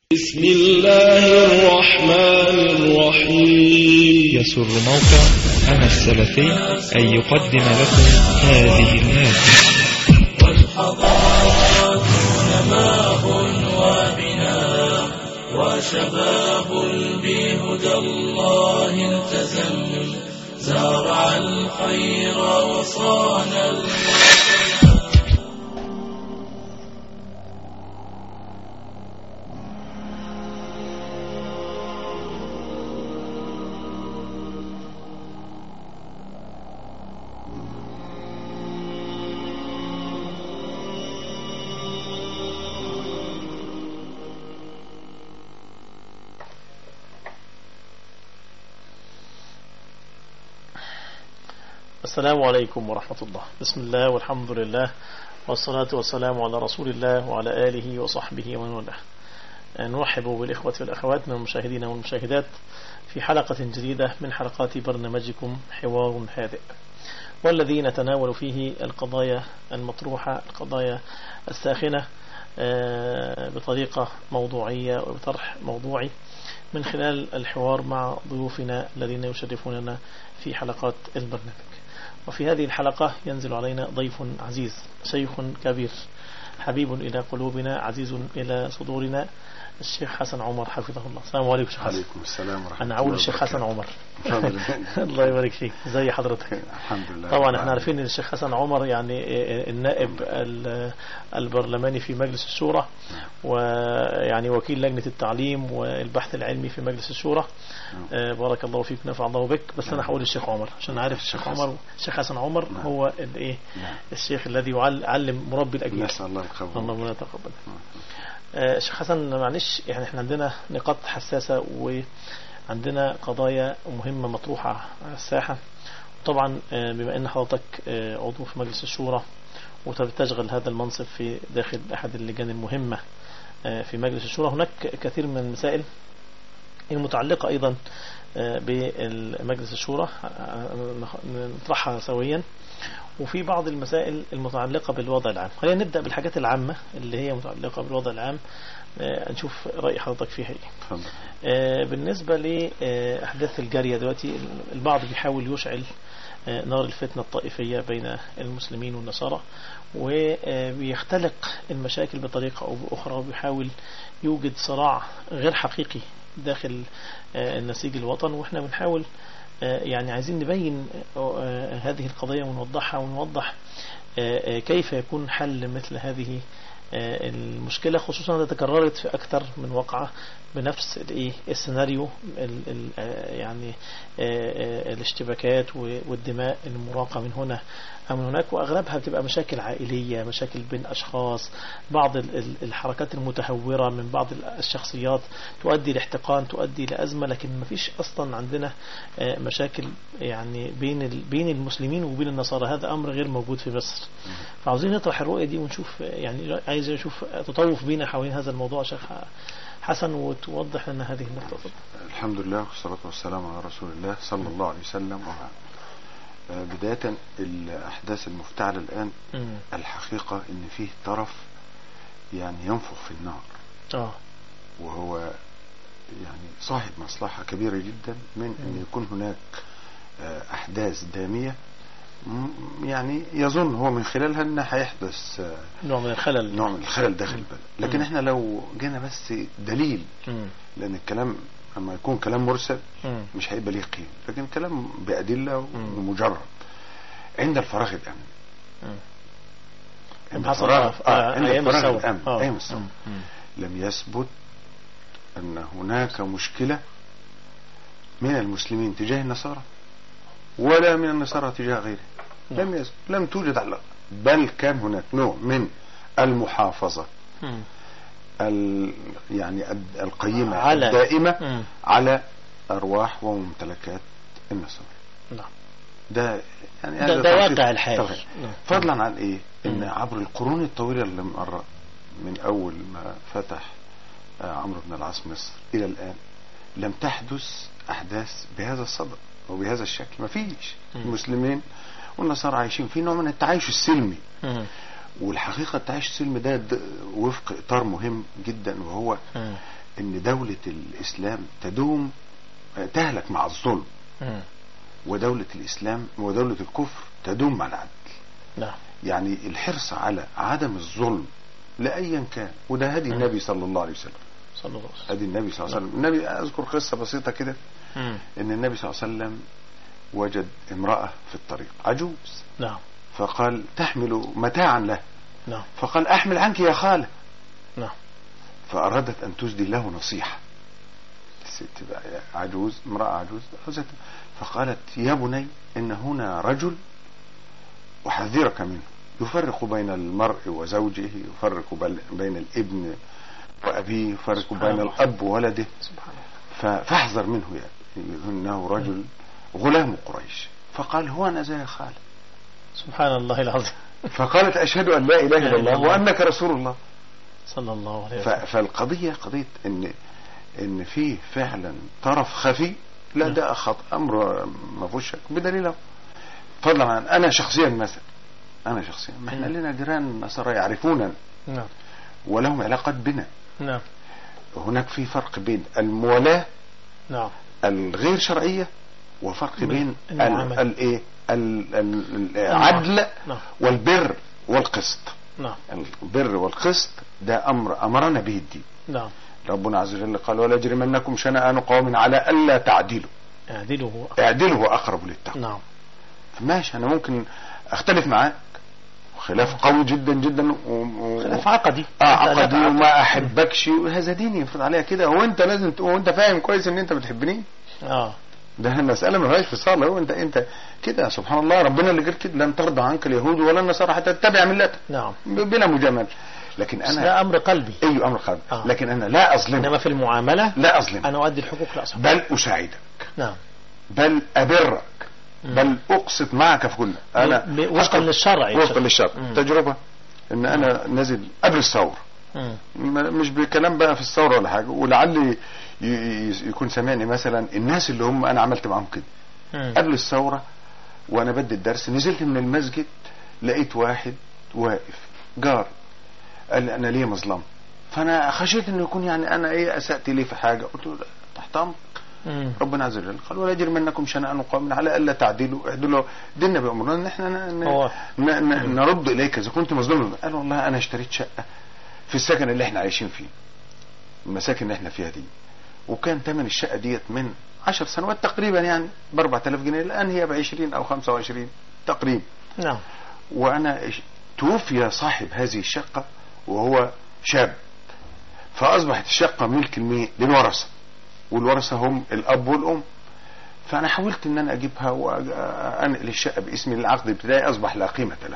بسم الله الرحمن الرحيم يسر موقع أنا السلفي أن يقدم لكم هذه المادة والحضارات نماء وبناء وشباب بهدى الله التزم زارع الخير وصان الوطن السلام عليكم ورحمة الله بسم الله والحمد لله والصلاة والسلام على رسول الله وعلى آله وصحبه ومن والاه نرحب بالإخوة والأخوات من المشاهدين والمشاهدات في حلقة جديدة من حلقات برنامجكم حوار هادئ والذي نتناول فيه القضايا المطروحة القضايا الساخنة بطريقة موضوعية وبطرح موضوعي من خلال الحوار مع ضيوفنا الذين يشرفوننا في حلقات البرنامج وفي هذه الحلقة ينزل علينا ضيف عزيز شيخ كبير حبيب إلى قلوبنا عزيز إلى صدورنا الشيخ حسن عمر حفظه الله السلام عليكم شيخ حسن عليكم السلام ورحمة أنا الله أول الشيخ حسن عمر تفضل. الله يبارك فيك زي حضرتك الحمد لله طبعا احنا عارفين ان الشيخ حسن عمر يعني النائب ال- البرلماني في مجلس الشورى ويعني وكيل لجنة التعليم والبحث العلمي في مجلس الشورى آه، بارك الله فيك نفع الله بك بس انا هقول الشيخ عمر عشان عارف الشيخ الشيخ عمر الشيخ حسن عمر نعم. هو الايه نعم. الشيخ الذي يعل- يعلم مربي الاجيال نسأل الله القبول اللهم لا تقبل آه، شيخ حسن معلش يعني احنا عندنا نقاط حساسة وعندنا قضايا مهمة مطروحة على الساحة طبعا آه، بما ان حضرتك آه، عضو في مجلس الشورى وتشغل هذا المنصب في داخل احد اللجان المهمة آه، في مجلس الشورى هناك كثير من المسائل المتعلقة ايضا آه، بمجلس الشورى آه، نطرحها سويا وفي بعض المسائل المتعلقة بالوضع العام خلينا نبدأ بالحاجات العامة اللي هي متعلقة بالوضع العام آه، نشوف رأي حضرتك فيها ايه تفضل آه، بالنسبة لأحداث الجارية دلوقتي البعض بيحاول يشعل آه، نار الفتنة الطائفية بين المسلمين والنصارى وبيختلق المشاكل بطريقة أو بأخرى وبيحاول يوجد صراع غير حقيقي داخل آه، النسيج الوطن واحنا بنحاول آه، يعني عايزين نبين آه، هذه القضية ونوضحها ونوضح آه، آه، كيف يكون حل مثل هذه آه، المشكلة خصوصا أنها تكررت في أكثر من وقعة بنفس الإيه السيناريو ال ال آه، يعني آه، آه، الاشتباكات و- والدماء المراقة من هنا أو من هناك وأغلبها بتبقى مشاكل عائلية مشاكل بين أشخاص بعض ال- ال- الحركات المتهورة من بعض الشخصيات تؤدي لاحتقان تؤدي لأزمة لكن ما فيش أصلا عندنا آه، مشاكل يعني بين ال- بين المسلمين وبين النصارى هذا أمر غير موجود في مصر فعاوزين نطرح الرؤية دي ونشوف يعني عايز نشوف تطوف بينا حوالين هذا الموضوع شيخ حسن وتوضح لنا هذه النقطة تفضل. الحمد لله والصلاة والسلام على رسول الله صلى الله عليه وسلم وبعد آه، بداية الأحداث المفتعلة الآن مم. الحقيقة إن فيه طرف يعني ينفخ في النار اه وهو يعني صاحب مصلحة كبيرة جدا من أن مم. يكون هناك آه، أحداث دامية م- يعني يظن هو من خلالها أن هيحدث آه، نوع من الخلل نوع من الخلل داخل البلد لكن مم. احنا لو جينا بس دليل مم. لان الكلام لما يكون كلام مرسل مم. مش هيبقى ليه قيمه لكن كلام بادله مم. ومجرد عند الفراغ الامن مم. عند حصل الفراغ آه، آه عند أيام الفراغ الثورة. الامن آه. ايام الثوره مم. مم. لم يثبت ان هناك مشكله من المسلمين تجاه النصارى ولا من النصارى تجاه غيره نعم. لم يثبت لم توجد علاقه بل كان هناك نوع من المحافظه مم. ال يعني ال- القيمة على- الدائمة مم. على أرواح وممتلكات النصارى نعم ده يعني ده- هذا ده تلخيص- واقع الحال. تلخيص. نعم. فضلا عن ايه ان مم. عبر القرون الطويلة اللي مر من اول ما فتح آه، عمرو بن العاص مصر الى الان لم تحدث احداث بهذا الصدد وبهذا الشكل ما فيش مم. المسلمين والنصارى عايشين في نوع من التعايش السلمي مم. والحقيقة التعايش السلمي ده د- وفق إطار مهم جدا وهو مم. ان دولة الاسلام تدوم تهلك مع الظلم مم. ودولة الاسلام ودولة الكفر تدوم مع العدل نعم يعني الحرص على عدم الظلم لأيا كان وده هدي النبي صلى الله عليه وسلم صلى الله عليه وسلم هدي النبي صلى الله عليه وسلم النبي أذكر قصة بسيطة كده مم. ان النبي صلى الله عليه وسلم وجد امرأة في الطريق عجوز نعم فقال تحمل متاعا له نعم فقال احمل عنك يا خالة نعم فأرادت أن تسدي له نصيحة الست بقى عجوز امرأة عجوز عجوزة فقالت يا بني إن هنا رجل أحذرك منه يفرق بين المرء وزوجه يفرق بل- بين الابن وأبيه يفرق سبحان بين الله. الأب وولده سبحان الله ف- فاحذر منه يعني إنه رجل غلام قريش فقال هو أنا زي خالد سبحان الله العظيم فقالت أشهد أن لا إله إلا الله وأنك رسول الله صلى الله عليه ف- وسلم فالقضية قضية ان ان فيه فعلا طرف خفي لا ده خط امر ما فيهوش شك بدليل أهو. فضلا عن انا شخصيا مثلا انا شخصيا ما احنا مم. لنا جيران نصارى يعرفوننا نعم ولهم علاقات بنا نعم هناك في فرق بين الموالاة نعم الغير شرعية وفرق من بين ال- المعاملة. الايه ال- ال- العدل نعم والبر والقسط نعم البر والقسط ده امر امرنا به الدين نعم ربنا عز وجل قال ولا يجرمنكم شنآن قوم على ألا تعدلوا اعدله اعدلوا هو أقرب للتقوى نعم ماشي أنا ممكن أختلف معاك خلاف قوي جدا جدا و... و... خلاف عقدي اه أنت لا عقدي تعقد. وما احبكش وهذا ديني يفرض عليها كده هو انت لازم ت... وانت فاهم كويس ان انت بتحبني اه ده المسألة ما فيهاش فصال هو انت انت كده سبحان الله ربنا اللي قال كده لن ترضى عنك اليهود ولا النصارى حتى تتبع ملتهم نعم ب- بلا مجامل لكن بس انا ده امر قلبي اي امر قلبي آه. لكن انا لا اظلمك انما في المعامله لا اظلمك انا اؤدي الحقوق لاصحابي بل اساعدك نعم بل أبرك مم. بل أقسط معك في كل أنا ب- وفقا أذكر- للشرع يا وفقا شيخ. للشرع مم. تجربة إن أنا نازل قبل الثورة مم. م- مش بكلام بقى في الثورة ولا حاجة ولعل ي- ي- يكون سامعني مثلا الناس اللي هم أنا عملت معاهم كده مم. قبل الثورة وأنا بدي الدرس نزلت من المسجد لقيت واحد واقف جار قال لي أنا ليه مظلم فأنا خشيت إنه يكون يعني أنا إيه أسأت ليه في حاجة قلت له لا، تحت أمرك مم. ربنا عز وجل قال ولا يجرمنكم شنآن قوم على الا تعدلوا اعدلوا ديننا بامرنا ان احنا ن- ن- هو- ن- ن- نرد اليك اذا كنت مظلوم قال والله انا اشتريت شقه في السكن اللي احنا عايشين فيه المساكن اللي احنا فيها دي وكان ثمن الشقه ديت من عشر سنوات تقريبا يعني ب 4000 جنيه الان هي ب 20 او 25 تقريبا نعم وانا إش- توفي صاحب هذه الشقه وهو شاب فاصبحت الشقه ملك المين للورثه والورثه هم الاب والام فانا حاولت ان انا اجيبها وانقل الشقه باسمي العقد الابتدائي اصبح لا قيمه له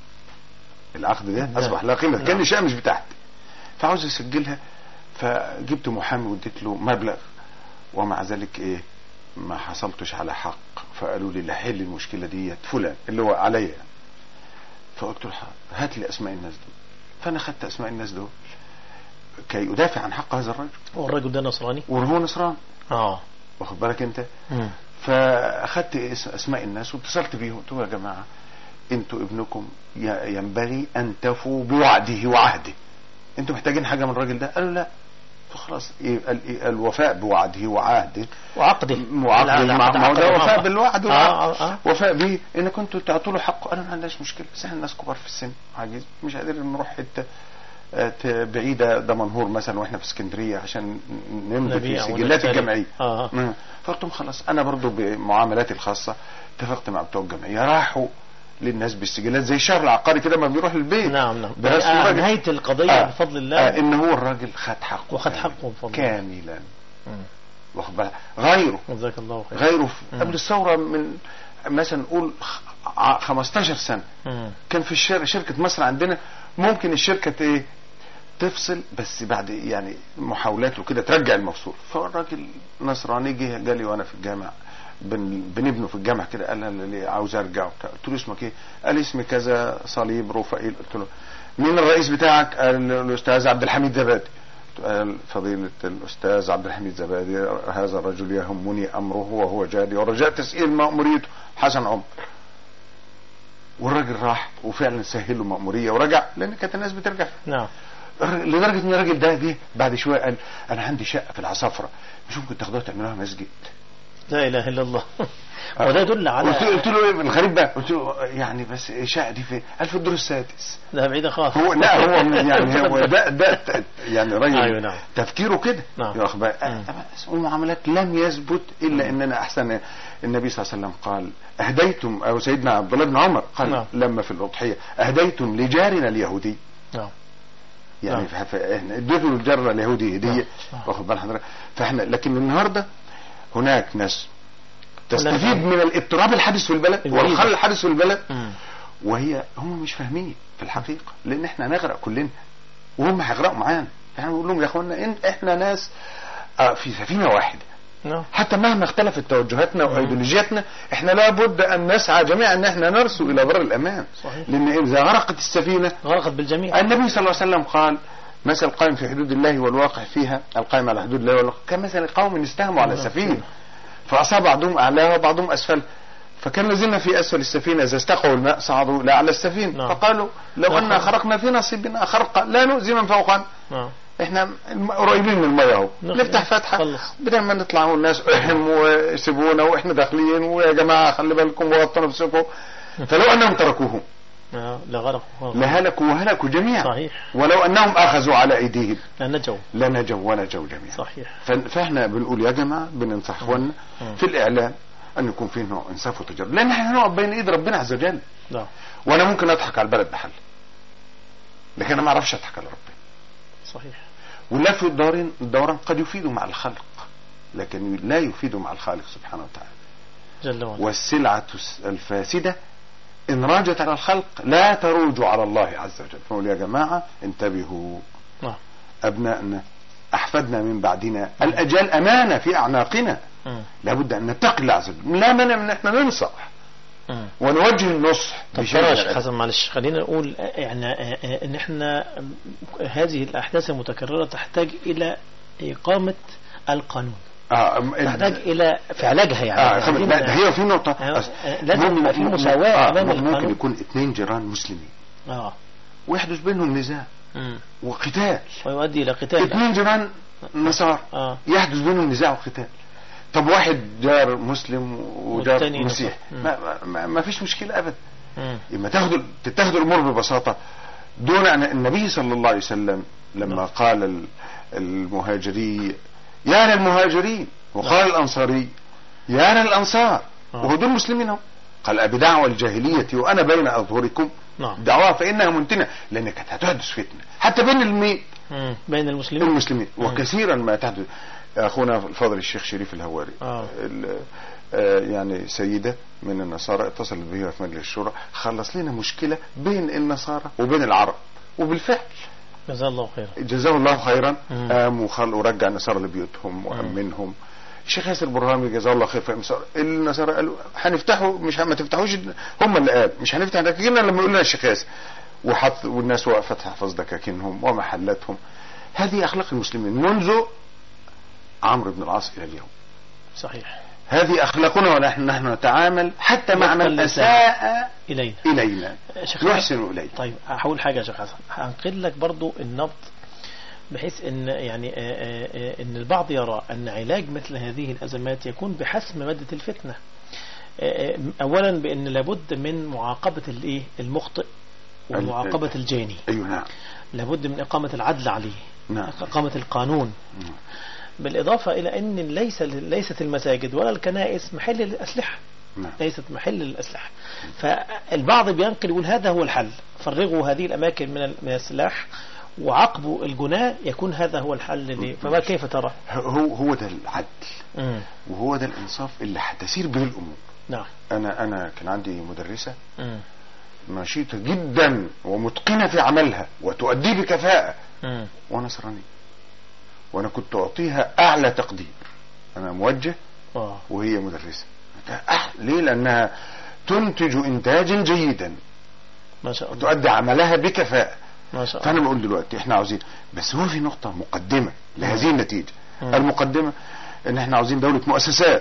العقد ده اصبح لا قيمه كان الشقه مش بتاعتي فعاوز اسجلها فجبت محامي واديت له مبلغ ومع ذلك ايه ما حصلتش على حق فقالوا لي اللي هيحل المشكله ديت فلان اللي هو عليا فقلت له حاضر، هات لي اسماء الناس دول فانا خدت اسماء الناس دول كي ادافع عن حق هذا الرجل والرجل ده نصراني وهو نصران اه واخد بالك انت مم. فاخدت اس- اسماء الناس واتصلت بيهم قلت لهم يا جماعه انتوا ابنكم ي- ينبغي ان تفوا بوعده وعهده انتوا محتاجين حاجه من الراجل ده قالوا لا فخلاص إيه ال- إيه الوفاء بوعده وعهده وعقده وعقد لا، لا، مع عقد- ما هو ده عقد وفاء معه. بالوعد آه، والعهد. آه، آه. وفاء به ان كنتوا تعطوا له حقه انا ما عندناش مشكله بس احنا الناس كبار في السن عاجز مش قادرين نروح حته آه، ت- بعيده دمنهور مثلا واحنا في اسكندريه عشان نمضي في نبيع سجلات ونشتري. الجمعيه اه مم. فقلت لهم خلاص انا برضو بمعاملاتي الخاصه اتفقت مع بتوع الجمعيه راحوا للناس بالسجلات زي الشهر العقاري كده ما بيروح البيت نعم نعم برسم آه الراجل. نهاية القضية آه. بفضل الله آه ان هو الراجل خد حقه وخد كامل. حقه بفضل الله. كاملا مم. واخد بالك غيره جزاك الله خير غيره في- مم. قبل الثوره من مثلا نقول خ- ع- 15 سنه مم. كان في الشر... شركه مصر عندنا ممكن الشركه ت- ايه تفصل بس بعد يعني محاولات وكده ترجع المفصول فالراجل نصراني جه جالي وانا في الجامع بن... بنبنه في الجامع كده قال انا ليه عاوز ارجع وبتاع. قلت له اسمك ايه؟ قال لي اسمي كذا صليب رفائيل قلت له مين الرئيس بتاعك؟ قال الاستاذ عبد الحميد زبادي قال فضيلة الأستاذ عبد الحميد زبادي هذا الرجل يهمني أمره وهو جاري ورجاء تسهيل مأموريته حسن عمر والراجل راح وفعلا سهل له مأمورية ورجع لأن كانت الناس بترجع نعم لدرجه ان الراجل ده جه بعد شويه قال انا عندي شقه في العصافره مش ممكن تاخدوها تعملوها مسجد لا اله الا الله وده يدل على قلت, قلت له ايه الغريب بقى قلت له يعني بس الشقه دي فين؟ قال في الدور السادس ده بعيدة خالص هو لا هو من- يعني هو ده ده ت- يعني راجل أيوة نعم. تفكيره كده نعم. يا أخ بقى، مم. أه، المعاملات لم يثبت الا اننا احسن النبي صلى الله عليه وسلم قال اهديتم او سيدنا عبد الله بن عمر قال نعم. لما في الاضحيه اهديتم لجارنا اليهودي نعم يعني نعم. ف- ف- احنا اديته للجار اليهودي هديه نعم. نعم. واخد بال حضرتك فاحنا لكن النهارده هناك ناس تستفيد هناك- من الاضطراب الحادث في البلد الغريبة. والخلل الحادث في البلد مم. وهي هم مش فاهمين في الحقيقه لان احنا هنغرق كلنا وهم هيغرقوا معانا احنا بنقول لهم يا اخوانا إن احنا ناس آه، في سفينه واحده نعم حتى مهما اختلفت توجهاتنا وايديولوجياتنا احنا لابد ان نسعى جميعا ان احنا نرسو الى بر الامان صحيح. لان اذا غرقت السفينه غرقت بالجميع النبي صلى الله عليه وسلم قال مثل القائم في حدود الله والواقع فيها القائم على حدود الله والواقع كمثل قوم استهموا على سفينه فاصاب بعضهم اعلاها وبعضهم اسفلها فكان الذين في اسفل السفينه اذا استقوا الماء صعدوا لا على السفينه نعم. فقالوا لو لا ان خرق. خرقنا في نصيبنا خرقا لا نؤذي من فوقنا نعم احنا الم- قريبين من الميه اهو نخ- نفتح فتحه خلص. بدل ما نطلع والناس احم وسيبونا واحنا داخلين ويا جماعه خلي بالكم وغطوا نفسكم فلو انهم تركوهم آه، لغرق لهلكوا وهلكوا جميعا صحيح ولو انهم اخذوا على ايديهم لا نجوا لنجوا ونجوا جميعا صحيح ف- فاحنا بنقول يا جماعه بننصح اخواننا مم. في الاعلام ان يكون فيه نوع انصاف وتجربه لان احنا هنقف بين ايد ربنا عز وجل نعم وانا ممكن اضحك على البلد بحل لكن انا ما اعرفش اضحك على ربنا صحيح واللف والدوران الدوران قد يفيد مع الخلق لكن لا يفيد مع الخالق سبحانه وتعالى جل وعلا والسلعة الفاسدة إن راجت على الخلق لا تروج على الله عز وجل فنقول يا جماعة انتبهوا نعم أبنائنا أحفادنا من بعدنا الأجال أمانة في أعناقنا مم. لابد أن نتقي الله عز وجل لا مانع من أن احنا ننصح مم. ونوجه النصح طب بشيء ترى يا من شيخ الأدب. حسن معلش خلينا نقول آه، يعني آه، آه، ان احنا آه، هذه الاحداث المتكرره تحتاج الى اقامه القانون آه م- تحتاج الى في علاجها يعني آه خم- عايزين- لا، ده هي في نقطة آه، أص- آه، لازم مم- يبقى في مم- مساواة آه، أمام ممكن القانون. يكون اثنين جيران مسلمين اه ويحدث بينهم نزاع مم. وقتال ويؤدي الى قتال اثنين جيران نصارى اه يحدث بينهم نزاع وقتال طب واحد جار مسلم وجار والتاني مسيح نصارى. ما, ما, ما فيش مشكلة ابدا مم. لما تاخد تتاخد الامور ببساطة دون ان النبي صلى الله عليه وسلم لما نعم. قال ال- المهاجري يا للمهاجرين وقال الانصاري يا للانصار آه. وهو دول مسلمين هم قال أبدعوى الجاهلية وأنا بين أظهركم نعم دعوها فإنها منتنة لأن كانت هتحدث فتنة حتى بين المين مم. بين المسلمين المسلمين مم. وكثيرا ما تحدث أخونا الفاضل الشيخ شريف الهواري آه. ال- آه، يعني سيدة من النصارى اتصلت بها في مجلس الشورى خلص لنا مشكلة بين النصارى وبين العرب وبالفعل جزاه الله خيرا جزاه الله خيرا مم. قام وخل ورجع النصارى لبيوتهم وامنهم الشيخ ياسر برهامي جزاه الله خير في النصارى النصارى قالوا هنفتحوا مش ه- ما تفتحوش هم اللي قال مش هنفتح دكاكيننا لما يقول لنا الشيخ ياسر وحط والناس وقفت تحفظ دكاكينهم ومحلاتهم هذه اخلاق المسلمين منذ عمرو بن العاص الى اليوم صحيح هذه اخلاقنا ونحن نحن نتعامل حتى مع وفقا من للإسلام. اساء الينا الينا شيخ نحسن اليه طيب هقول حاجه يا شيخ حسن هنقل لك برضو النبض بحيث ان يعني آه، آه، آه، ان البعض يرى ان علاج مثل هذه الازمات يكون بحسم ماده الفتنه آه، آه، اولا بان لابد من معاقبه الايه المخطئ ومعاقبه الجاني ايوه نعم لابد من اقامه العدل عليه نعم اقامه القانون نعم. بالاضافه الى ان ليس ليست المساجد ولا الكنائس محل للاسلحه نعم ليست محل للأسلحة فالبعض بينقل يقول هذا هو الحل فرغوا هذه الأماكن من ال- من السلاح وعقبوا الجناة يكون هذا هو الحل لي فما كيف ترى هو هو ده العدل مم. وهو ده الانصاف اللي هتسير به الامور نعم انا انا كان عندي مدرسه مم. نشيطه جدا ومتقنه في عملها وتؤديه بكفاءه مم. ونصرانيه وانا كنت اعطيها اعلى تقدير انا موجه آه. وهي مدرسه ده أح- ليه لانها تنتج انتاجا جيدا ما شاء الله وتؤدي عملها بكفاءه ما شاء فانا الله بقول دلوقتي احنا عاوزين بس هو في نقطه مقدمه لهذه النتيجه مم. المقدمه ان احنا عاوزين دوله مؤسسات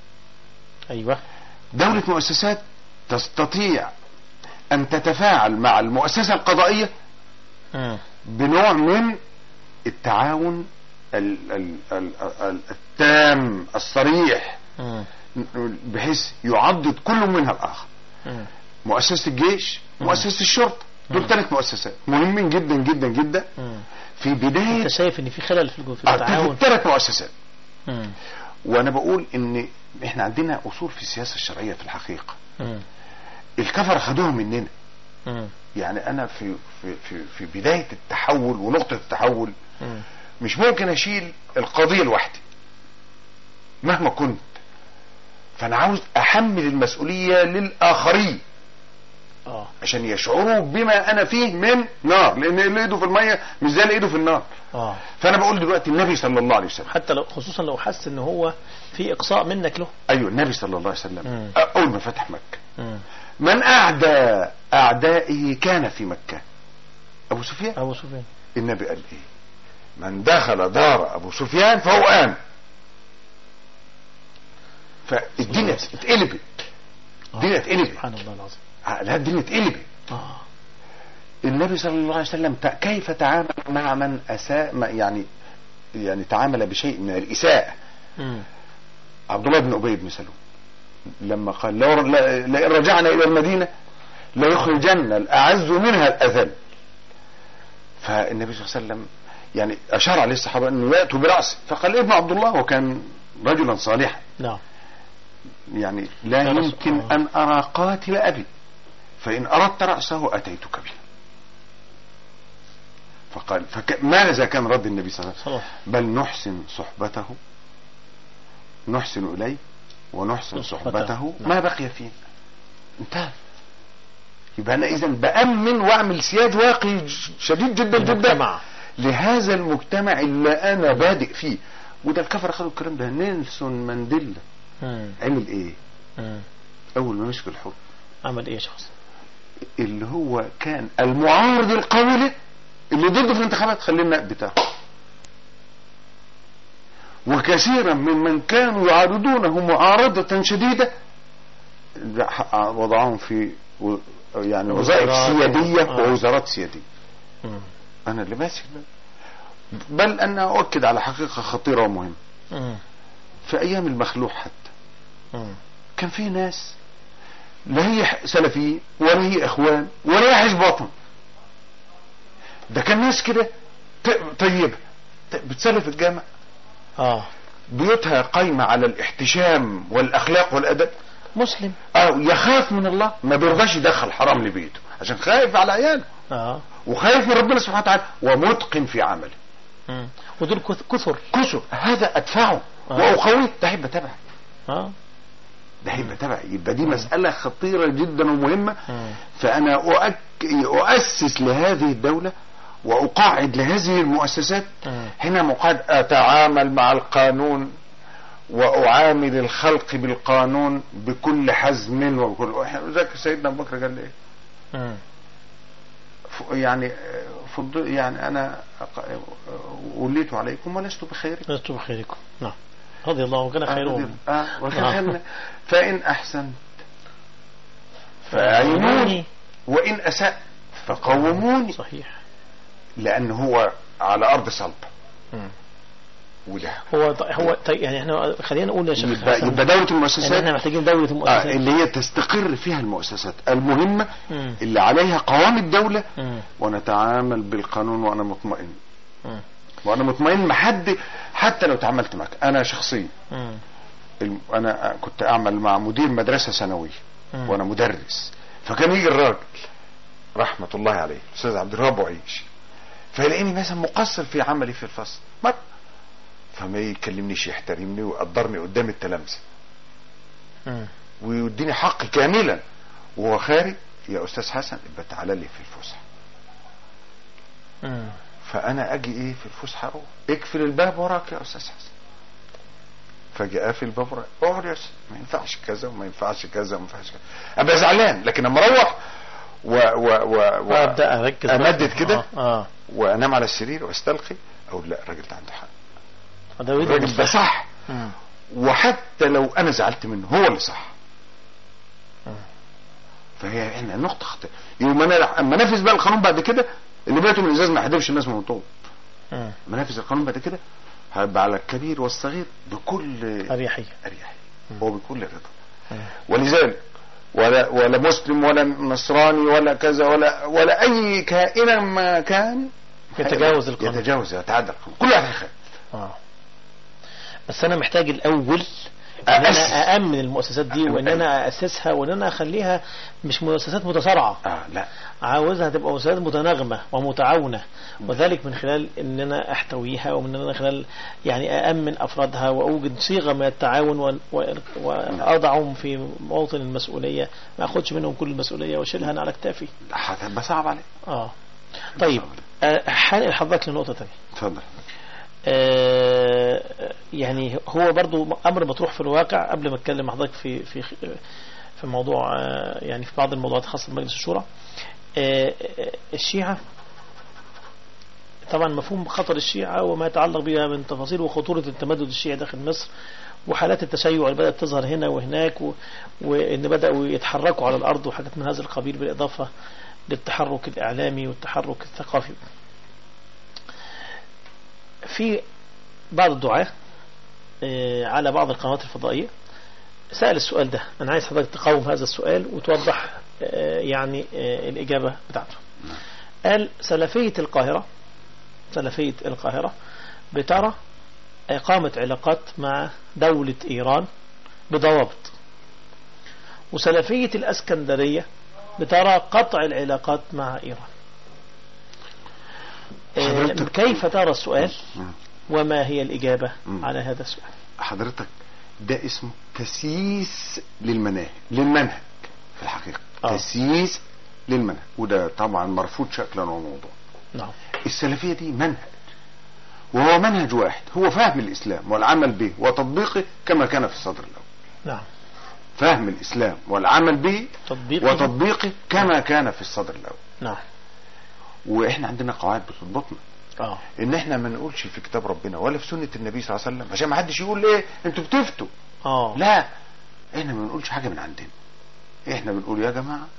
أيوة دولة مؤسسات تستطيع أن تتفاعل مع المؤسسة القضائية مم. بنوع من التعاون ال ال ال ال التام الصريح مم. بحيث يعضد كل منها الاخر مم. مؤسسة الجيش مؤسسة الشرطة دول ثلاث مؤسسات مهمين جدا جدا جدا مم. في بداية انت شايف ان في خلل في الجو- في التعاون ثلاث مؤسسات مم. وانا بقول ان احنا عندنا اصول في السياسة الشرعية في الحقيقة مم. الكفر خدوها مننا مم. يعني انا في في في, في بداية التحول ونقطة التحول مم. مش ممكن اشيل القضية لوحدي مهما كنت فانا عاوز احمل المسؤولية للاخرين اه عشان يشعروا بما انا فيه من نار لان اللي ايده في الميه مش زي اللي ايده في النار اه فانا بقول دلوقتي النبي صلى الله عليه وسلم حتى لو خصوصا لو حس ان هو في اقصاء منك له ايوه النبي صلى الله عليه وسلم مم. اول ما فتح مكه مم. من اعدى اعدائه كان في مكه ابو سفيان ابو سفيان النبي قال ايه من دخل دار ابو سفيان فهو امن فالدنيا اتقلبت الدنيا اتقلبت سبحان الله العظيم لا الدنيا اتقلبت اه النبي صلى الله عليه وسلم ت- كيف تعامل مع من اساء ما- يعني يعني تعامل بشيء من الاساءه مم. عبد الله بن ابي بن سلول لما قال لو لا- لئن رجعنا الى المدينه ليخرجن الاعز منها الاذل فالنبي صلى الله عليه وسلم يعني اشار عليه الصحابه انه ياتوا براسه فقال ابن عبد الله وكان رجلا صالحا نعم يعني لا يا رسول يمكن الله. ان ارى قاتل ابي فان اردت راسه اتيتك به فقال فك... ماذا كان رد النبي صلى الله عليه وسلم صلاح بل نحسن صحبته نحسن إليه ونحسن صحبته. صحبته نعم. ما بقي فينا انتهى يبقى أنا إذا بأمن وأعمل سياد واقعي ج- شديد جدا جدا المجتمع. لهذا المجتمع اللي أنا بادئ فيه وده الكفر خدوا الكلام ده نيلسون مانديلا مم. عمل إيه مم. أول ما مسك الحكم عمل ايه يا شخص اللي هو كان المعارض القوي له اللي ضده في الانتخابات خليه النائب بتاعه وكثيرا ممن كانوا يعارضونه معارضة شديدة وضعهم في و- يعني وظائف وزارات. سيادية آه. ووزارات سيادية مم. أنا اللي ماسك ده بل أنا أؤكد على حقيقة خطيرة ومهمة مم. في أيام المخلوع حتى مم. كان في ناس لا هي ح- سلفيين ولا هي اخوان ولا هي حزب وطن ده كان ناس كده ط- طيبه ط- بتصلي في الجامع اه بيوتها قايمه على الاحتشام والاخلاق والادب مسلم اه يخاف من الله ما بيرضاش يدخل حرام لبيته عشان خايف على عياله اه وخايف من ربنا سبحانه وتعالى ومتقن في عمله مم. ودول كث- كثر كسر هذا ادفعه آه. واقويه ده هيبقى تبعي اه ده هيبقى تبعي يبقى دي مساله خطيره جدا ومهمه مم. فأنا أؤك... أؤسس لهذه الدولة وأقاعد لهذه المؤسسات مم. حينما قد أتعامل مع القانون وأعامل الخلق بالقانون بكل حزم وبكل ذاك سيدنا أبو بكر قال لي إيه؟ مم. ف- يعني آه، فض... يعني أنا أق- وليت عليكم ولست بخير لست بخيركم نعم رضي الله وكان خيرهم آه وكان آه. خيرنا. فإن أحسنت فأعينوني وإن أسأت فقوموني صحيح لأن هو على أرض صلبة مم. وده هو هو طيب يعني احنا خلينا نقول يا شيخ يبقى, حسن يبقى دولة ان المؤسسات احنا محتاجين دولة آه المؤسسات اللي هي تستقر فيها المؤسسات المهمة مم. اللي عليها قوام الدولة مم. ونتعامل بالقانون وأنا مطمئن مم. وأنا مطمئن محد حتى لو تعاملت معك أنا شخصيا مم. الم- أنا كنت أعمل مع مدير مدرسة ثانوية مم. وأنا مدرس فكان يجي الراجل رحمة الله عليه الأستاذ عبد الرب وعيش فيلاقيني مثلا مقصر في عملي في الفصل مرة فما يكلمنيش يحترمني ويقدرني قدام التلامذة مم. ويديني حقي كاملا وهو خارج يا استاذ حسن يبقى تعالى لي في الفسحه مم. فانا اجي ايه في الفسحه اروح اقفل الباب وراك يا استاذ حسن فاجي قافل الباب وراك اقعد يا استاذ ما ينفعش كذا وما ينفعش كذا وما ينفعش كذا ابقى زعلان لكن لما اروح و و و, و وابدا اركز بقى. امدد كده اه اه وانام على السرير واستلقي اقول لا الراجل ده عنده حق ده ودي الراجل ده مصلحة. صح مم. وحتى لو انا زعلت منه هو اللي صح مم. فهي هنا نقطة خطيرة يوم انا اما انفذ بقى القانون بعد كده اللي بيته من الازاز ما يحدفش الناس من طوب مم. منافذ القانون بعد كده هيبقى على الكبير والصغير بكل أريحية اريحيه وبكل رضا مم. ولذلك ولا ولا مسلم ولا نصراني ولا كذا ولا ولا اي كائنا ما كان يتجاوز القانون. يتجاوز يتعدى القانون كل واحد هيخاف آه. بس أنا محتاج الأول ان أأسس. انا أأمن المؤسسات دي وان انا أأسسها وان انا أخليها مش مؤسسات متصارعة اه لا عاوزها تبقى مؤسسات متناغمة ومتعاونة وذلك من خلال ان انا احتويها ومن ان انا خلال يعني أأمن افرادها واوجد صيغة من التعاون و- و- واضعهم في موطن المسؤولية ما اخدش منهم كل المسؤولية واشيلها انا على كتافي هتبقى صعب عليك اه طيب آه، حانقل حضرتك لنقطة تانية اتفضل آه، يعني هو برضو امر مطروح في الواقع قبل ما اتكلم مع حضرتك في في في موضوع آه، يعني في بعض الموضوعات الخاصه بمجلس الشورى آه، آه، الشيعه طبعا مفهوم خطر الشيعه وما يتعلق بها من تفاصيل وخطوره التمدد الشيعي داخل مصر وحالات التشيع اللي بدات تظهر هنا وهناك و... وان بداوا يتحركوا على الارض وحاجات من هذا القبيل بالاضافه للتحرك الاعلامي والتحرك الثقافي في بعض الدعاة آه، على بعض القنوات الفضائية سأل السؤال ده أنا عايز حضرتك تقاوم هذا السؤال وتوضح آه، يعني آه، الإجابة بتاعته قال سلفية القاهرة سلفية القاهرة بترى إقامة علاقات مع دولة إيران بضوابط وسلفية الأسكندرية بترى قطع العلاقات مع إيران آه، حضرتك- كيف ترى السؤال مم. وما هي الإجابة مم. على هذا السؤال حضرتك ده اسمه تسييس للمناهج للمنهج في الحقيقة آه. تسييس للمنهج وده طبعا مرفوض شكلا وموضوعا نعم السلفية دي منهج وهو منهج واحد هو فهم الإسلام والعمل به وتطبيقه كما كان في الصدر الأول نعم فهم الإسلام والعمل به تطبيقه وتطبيقه كما كان في الصدر الأول نعم واحنا عندنا قواعد بتضبطنا اه ان احنا ما نقولش في كتاب ربنا ولا في سنة النبي صلى الله عليه وسلم عشان ما حدش يقول ايه انتوا بتفتوا اه لا احنا ما بنقولش حاجة من عندنا احنا بنقول يا جماعة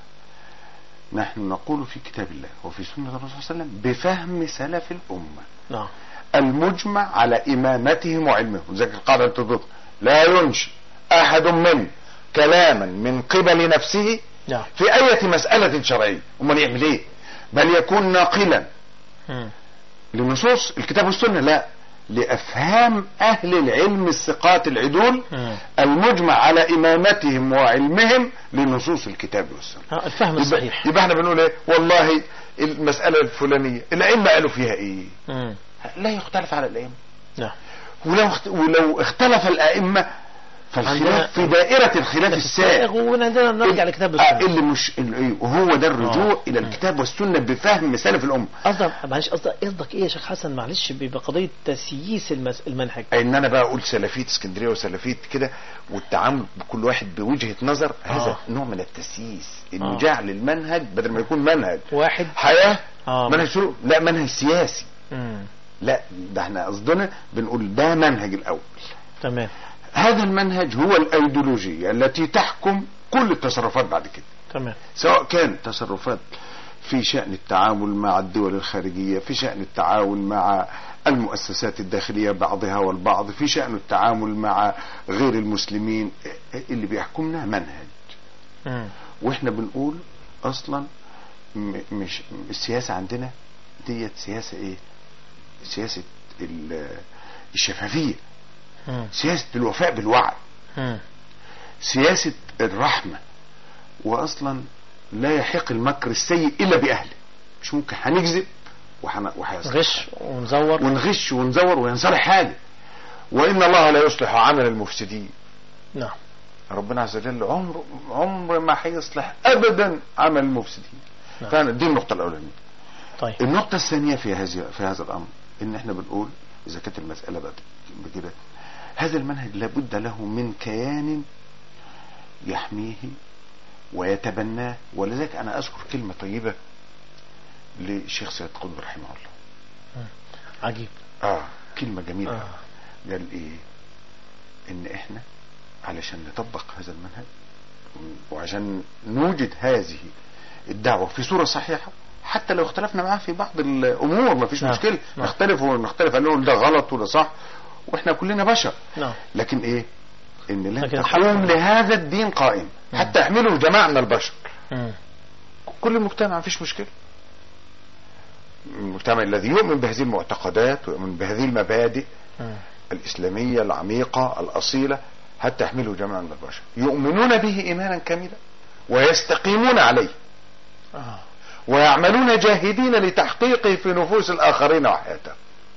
نحن نقول في كتاب الله وفي سنة الرسول صلى الله عليه وسلم بفهم سلف الأمة نعم المجمع على إمامتهم وعلمهم ذلك القاعدة تضبط لا ينشئ أحد من كلاما من قبل نفسه نعم في أي مسألة شرعية أمال يعمل إيه بل يكون ناقلا مم. لنصوص الكتاب والسنة لا لأفهام أهل العلم الثقات العدول مم. المجمع على إمامتهم وعلمهم لنصوص الكتاب والسنة آه، الفهم يبقى, الصحيح يبقى احنا بنقول ايه والله المسألة الفلانية الأئمة قالوا فيها ايه مم. لا يختلف على الأئمة نعم ولو اخت... ولو اختلف الأئمة عندنا- فالخلاف في دائرة الخلاف السائغ وعندنا نرجع لكتاب آه، السنة اللي مش اللي إيه؟ وهو ده الرجوع آه. إلى الكتاب والسنة بفهم سلف الأمة قصدك معلش قصدك قصدك ايه يا شيخ حسن معلش ب- بقضية تسييس المس... المنهج ان انا بقى اقول سلفيه اسكندريه وسلفيه كده والتعامل بكل واحد بوجهه نظر هذا آه. نوع من التسييس انه آه. جعل المنهج بدل ما يكون منهج واحد حياه اه منهج سلوك لا منهج سياسي مم. لا ده احنا قصدنا بنقول ده منهج الاول تمام هذا المنهج هو الايديولوجيه التي تحكم كل التصرفات بعد كده تمام سواء كانت تصرفات في شأن التعامل مع الدول الخارجية في شأن التعاون مع المؤسسات الداخلية بعضها والبعض في شأن التعامل مع غير المسلمين اللي بيحكمنا منهج مم. واحنا بنقول اصلا م- مش السياسة عندنا ديت سياسة ايه سياسة ال- الشفافية مم. سياسة الوفاء بالوعد مم. سياسة الرحمة وأصلا لا يحق المكر السيء إلا بأهله مش ممكن هنكذب وحن... وحيصلح غش ونزور ونغش ونزور وينصلح حاجة وإن الله لا يصلح عمل المفسدين نعم ربنا عز وجل عمر عمر ما هيصلح أبدا عمل المفسدين نعم. فأنا دي النقطة الأولانية طيب النقطة الثانية في هذه في هذا الأمر إن إحنا بنقول إذا كانت المسألة بقت بكده هذا المنهج لابد له من كيان يحميه ويتبناه ولذلك أنا أذكر كلمة طيبة للشيخ سيد قطب رحمه الله عجيب آه كلمة جميلة آه. قال إيه إن إحنا علشان نطبق هذا المنهج وعشان نوجد هذه الدعوة في صورة صحيحة حتى لو اختلفنا معاه في بعض الامور ما فيش نعم. مشكله نعم. نختلف ونختلف نقول ده غلط وده صح واحنا كلنا بشر نعم لكن ايه ان لن لكن تقوم الحق- لهذا الدين قائم حتى يحمله جماعة من البشر مم. كل المجتمع ما فيش مشكلة المجتمع الذي يؤمن بهذه المعتقدات ويؤمن بهذه المبادئ مم. الإسلامية العميقة الأصيلة حتى يحمله جماعة من البشر يؤمنون به إيمانا كاملا ويستقيمون عليه آه. ويعملون جاهدين لتحقيقه في نفوس الآخرين وحياتهم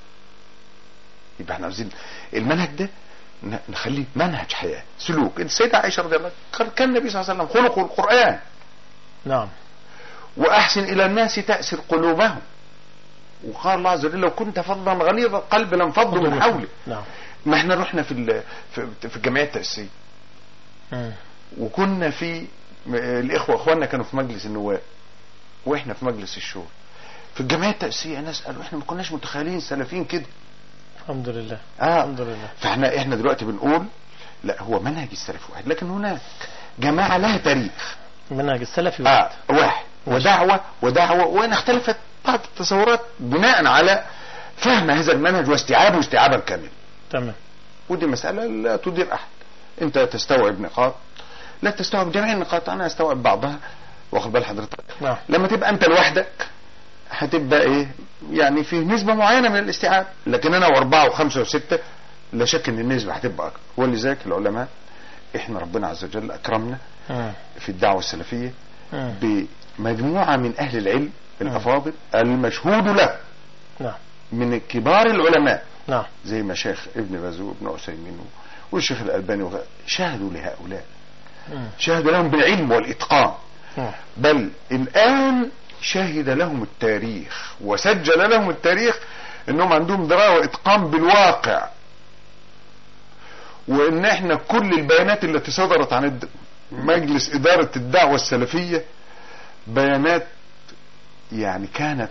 يبقى احنا عاوزين المنهج ده ن- نخليه منهج حياة سلوك السيدة عائشة رضي الله عنها كان النبي صلى الله عليه وسلم خلقه القرآن نعم وأحسن إلى الناس تأسر قلوبهم وقال الله عز وجل لو كنت فظا غليظ القلب لانفضوا من حولك نعم ما احنا رحنا في ال- في في الجمعيه التاسيسيه مم. وكنا في م- الاخوه اخواننا كانوا في مجلس النواب واحنا في مجلس الشورى في الجمعيه التاسيسيه ناس قالوا احنا ما كناش متخيلين سلفيين كده الحمد لله اه الحمد لله فاحنا احنا دلوقتي بنقول لا هو منهج السلف واحد لكن هناك جماعه لها تاريخ منهج السلفي اه واحد واحد ودعوه ودعوه وان اختلفت بعض التصورات بناء على فهم هذا المنهج واستيعابه استيعابا كاملا تمام ودي مسألة لا تدير أحد أنت تستوعب نقاط لا تستوعب جميع النقاط أنا أستوعب بعضها واخد بال حضرتك نعم لما تبقى أنت لوحدك هتبقى إيه يعني في نسبة معينة من الاستيعاب لكن أنا وأربعة وخمسة وستة لا شك إن النسبة هتبقى أكبر ولذلك العلماء إحنا ربنا عز وجل أكرمنا مم. في الدعوة السلفية مم. بمجموعة من أهل العلم الأفاضل المشهود له نعم من كبار العلماء نعم زي مشايخ ابن باز وابن عثيمين والشيخ الألباني وغيره شاهدوا لهؤلاء مم. شاهد لهم بالعلم والإتقان مم. بل الآن شهد لهم التاريخ وسجل لهم التاريخ انهم عندهم دراية واتقان بالواقع وان احنا كل البيانات التي صدرت عن الد- مجلس ادارة الدعوة السلفية بيانات يعني كانت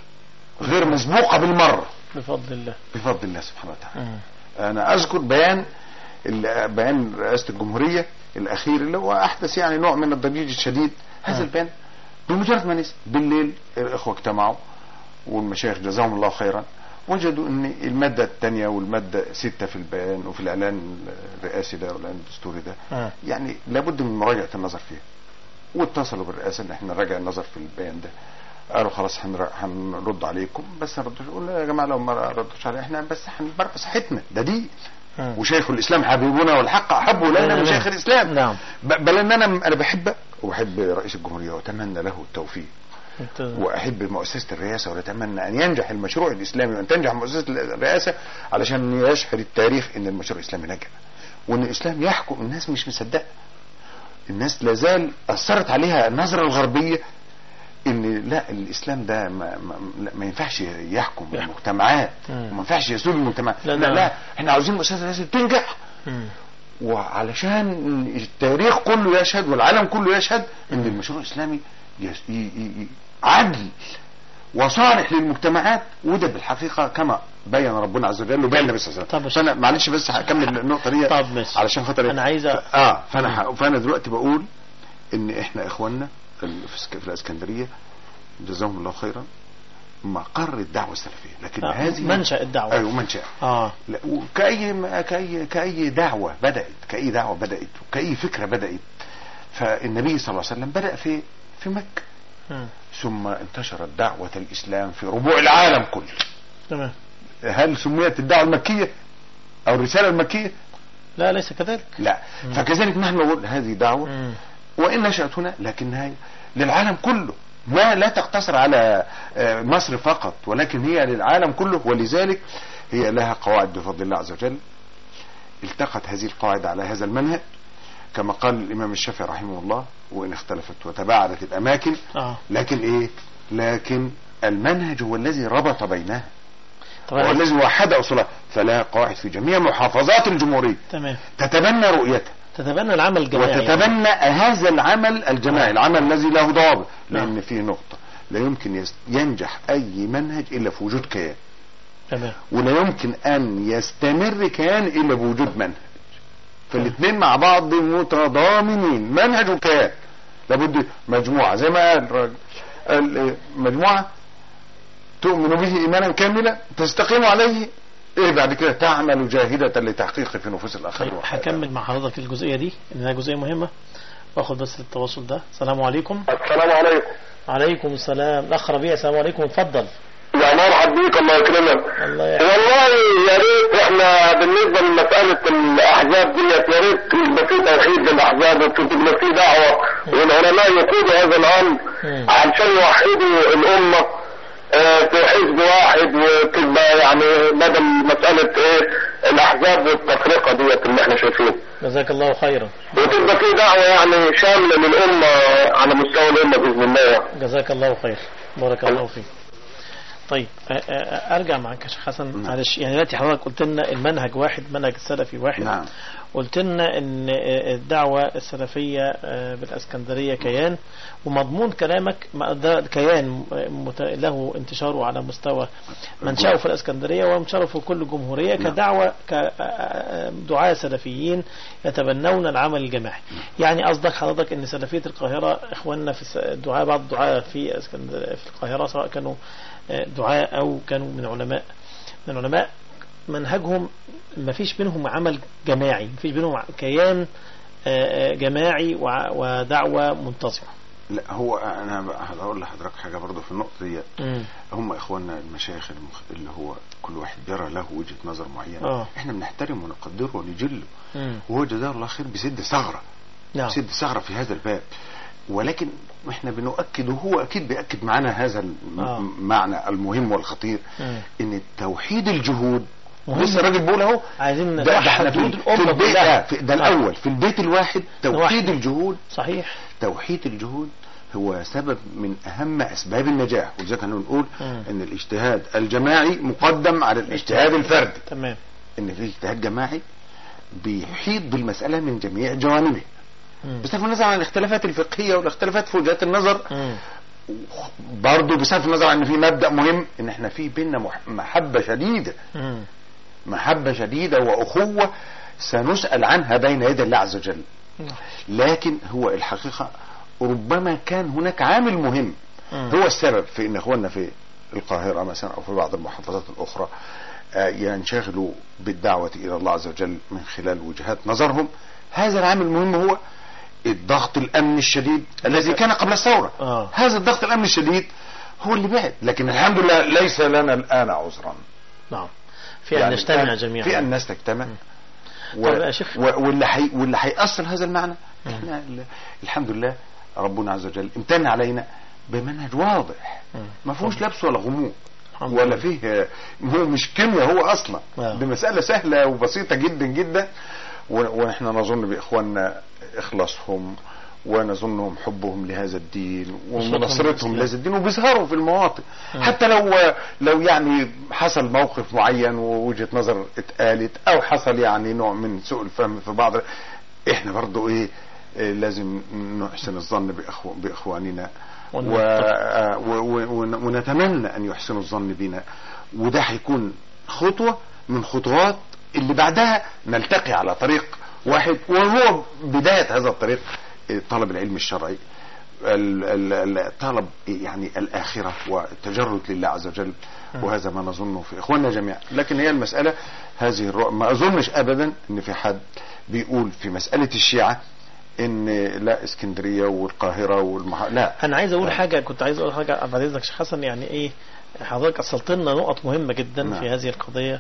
غير مسبوقة بالمرة بفضل الله بفضل الله سبحانه وتعالى مم. انا اذكر بيان ال- بيان رئاسة الجمهورية الاخير اللي هو احدث يعني نوع من الضجيج الشديد هذا مم. البيان بمجرد ما نزل بالليل الاخوة اجتمعوا والمشايخ جزاهم الله خيرا وجدوا ان المادة الثانية والمادة ستة في البيان وفي الاعلان الرئاسي ده والاعلان الدستوري ده مم. يعني لابد من مراجعة النظر فيها واتصلوا بالرئاسة ان احنا نراجع النظر في البيان ده قالوا خلاص هنر- هنرد عليكم بس ما ردوش قلنا يا جماعه لو ما ردوش علينا احنا بس هنبرق صحتنا ده دين مم. وشيخ الاسلام حبيبنا والحق احب الينا من نعم. شيخ الاسلام نعم ب- بل ان انا انا بحبك وبحب رئيس الجمهوريه واتمنى له التوفيق انت واحب مؤسسه الرئاسه واتمنى ان ينجح المشروع الاسلامي وان تنجح مؤسسه الرئاسه علشان يشهد التاريخ ان المشروع الاسلامي نجح وان الاسلام يحكم الناس مش مصدقه الناس لازال اثرت عليها النظره الغربيه ان لا الاسلام ده ما, ما, لا ما ينفعش يحكم يحكم. المجتمعات مم. وما ينفعش يسود المجتمعات لا، لا لا, نعم. لا احنا عاوزين مؤسسه الرئاسه تنجح مم. وعلشان التاريخ كله يشهد والعالم كله يشهد ان المشروع الاسلامي يس- ي- ي- ي- عدل وصالح للمجتمعات وده بالحقيقه كما بين ربنا عز وجل وبين النبي صلى الله طب عليه وسلم فانا معلش بس هكمل النقطه دي طب ماشي. علشان خاطر أنا عايز أ- اه فانا ح... فانا دلوقتي بقول ان احنا اخواننا في ال- في اسك- في الاسكندريه جزاهم الله خيرا مقر الدعوه السلفيه لكن آه، هذه منشأ الدعوة. ايوه منشأ اه لا وكأي ما- كأي كأي دعوة بدأت كأي دعوة بدأت وكأي فكرة بدأت فالنبي صلى الله عليه وسلم بدأ في في مكة مم. ثم انتشرت دعوة الإسلام في ربوع العالم كله تمام هل سميت الدعوة المكية أو الرسالة المكية لا ليس كذلك لا فكذلك نحن نقول هذه دعوة مم. وإن نشأت هنا لكنها للعالم كله ما لا تقتصر على آه، مصر فقط ولكن هي للعالم كله ولذلك هي لها قواعد بفضل الله عز وجل التقت هذه القواعد على هذا المنهج كما قال الإمام الشافعي رحمه الله وإن اختلفت وتباعدت الأماكن اه لكن إيه لكن المنهج هو الذي ربط بينها طب هو أنا- الذي وحد أصولها فلها قواعد في جميع محافظات الجمهورية تمام تتبنى رؤيتها تتبنى العمل الجماعي وتتبنى هذا العمل الجماعي العمل الذي له ضوابط نعم. لان فيه نقطة لا يمكن يس- ينجح اي منهج الا في وجود كيان تمام ولا يمكن ان يستمر كيان الا بوجود منهج فالاثنين مع بعض متضامنين منهج وكيان لابد مجموعة زي ما قال الراجل المجموعة تؤمن به إيمانا كاملا تستقيم عليه إيه بعد كده تعمل جاهدة لتحقيق في نفوس الآخرين طيب وحياتهم. هكمل مع حضرتك الجزئية دي انها جزئية مهمة واخد بس التواصل ده السلام عليكم السلام عليكم عليكم السلام الاخ ربيع السلام عليكم اتفضل يا مرحب بيك الله يكرمك الله يحفظك والله يا ريت احنا بالنسبه لمساله الاحزاب ديت يا ريت يبقى في توحيد للاحزاب وتبقى في دعوه والعلماء يقودوا هذا الامر مم. علشان يوحدوا الامه آه، في حزب واحد وتبقى يعني بدل مساله ايه الاحزاب والتفرقه ديت اللي احنا شايفينها جزاك الله خيرا وتبقى في دعوه يعني شامله للامه على مستوى الامه باذن الله يعني. جزاك الله خير بارك الله فيك طيب أ- أ- أ- ارجع معاك يا شيخ حسن معلش يعني دلوقتي حضرتك قلت لنا المنهج واحد منهج السلفي واحد نعم قلت لنا ان الدعوه السلفيه آه، بالاسكندريه كيان ومضمون كلامك ما ده كيان مت- له انتشاره على مستوى منشأه في الاسكندريه ومنشأه في كل جمهوريه نعم. كدعوه كدعاة سلفيين يتبنون العمل الجماعي يعني قصدك حضرتك ان سلفيه القاهره اخواننا في الس- الدعاء بعض الدعاء في اسكندريه في القاهره سواء كانوا آه، دعاء او كانوا من علماء من علماء منهجهم ما فيش بينهم عمل جماعي ما فيش بينهم كيان آه، آه، جماعي وع- ودعوة منتظمة لا هو انا بقى هقول لحضرتك حاجه برضه في النقطه دي مم. هم اخواننا المشايخ المخ... اللي هو كل واحد بيرى له وجهه نظر معينه آه. احنا بنحترمه ونقدره ونجله مم. وهو جزاه الله خير بيسد ثغره نعم بيسد ثغره في هذا الباب ولكن احنا بنؤكد وهو اكيد بياكد معنا هذا آه. المعنى المهم والخطير مم. ان توحيد الجهود مهم. لسه الراجل بيقول اهو عايزين ده, ده نوحد احنا في, حدود في الأمة البيت كلها. آه، في ده نعم. الاول في البيت الواحد توحيد نوحد. الجهود صحيح توحيد الجهود هو سبب من اهم اسباب النجاح ولذلك احنا بنقول مم. ان الاجتهاد الجماعي مقدم على الاجتهاد الفردي تمام ان في اجتهاد جماعي بيحيط بالمساله من جميع جوانبه مم. بصرف النظر عن الاختلافات الفقهيه والاختلافات في وجهات النظر مم. برضه بصرف النظر عن ان في مبدا مهم ان احنا في بينا مح- محبه شديده مم. محبه شديده واخوه سنسال عنها بين يدي الله عز وجل نعم. لكن هو الحقيقه ربما كان هناك عامل مهم مم. هو السبب في ان اخواننا في القاهره مثلا او في بعض المحافظات الاخرى آه، ينشغلوا بالدعوه الى الله عز وجل من خلال وجهات نظرهم هذا العامل المهم هو الضغط الامني الشديد الذي كان قبل الثوره آه. هذا الضغط الامني الشديد هو اللي بعد لكن الحمد لله ليس لنا الان عذرا نعم في أن نجتمع جميعا في الناس تجتمع و... طب يا شيخ- و... واللي حي... واللي هيأصل هذا المعنى احنا ال... الحمد لله ربنا عز وجل امتن علينا بمنهج واضح مم. ما فيهوش لبس ولا غموض الحمد ولا لله. فيه هو مش كيمياء هو اصلا آه. بمسألة سهلة وبسيطة جدا جدا و... ونحن نظن باخواننا اخلاصهم ونظنهم حبهم لهذا الدين ومناصرتهم للإسلام. لهذا الدين وبيظهروا في المواطن حتى لو لو يعني حصل موقف معين ووجهة نظر اتقالت او حصل يعني نوع من سوء الفهم في بعض احنا برضو ايه إيه لازم نحسن الظن بأخو باخواننا و... ونتقي. و... و... ون- ونتمنى ان يحسنوا الظن بنا وده هيكون خطوة من خطوات اللي بعدها نلتقي على طريق واحد وهو بداية هذا الطريق إيه، طلب العلم الشرعي ال- ال- ال- طلب يعني الآخرة والتجرد لله عز وجل وهذا ما نظنه في إخواننا جميعا لكن هي المسألة هذه الرؤى ما أظنش أبدا أن في حد بيقول في مسألة الشيعة ان لا اسكندريه والقاهره والمح... لا انا عايز اقول حاجه كنت عايز اقول حاجه بعد اذنك يا شيخ حسن يعني ايه حضرتك اصلت لنا نقط مهمه جدا نعم. في هذه القضيه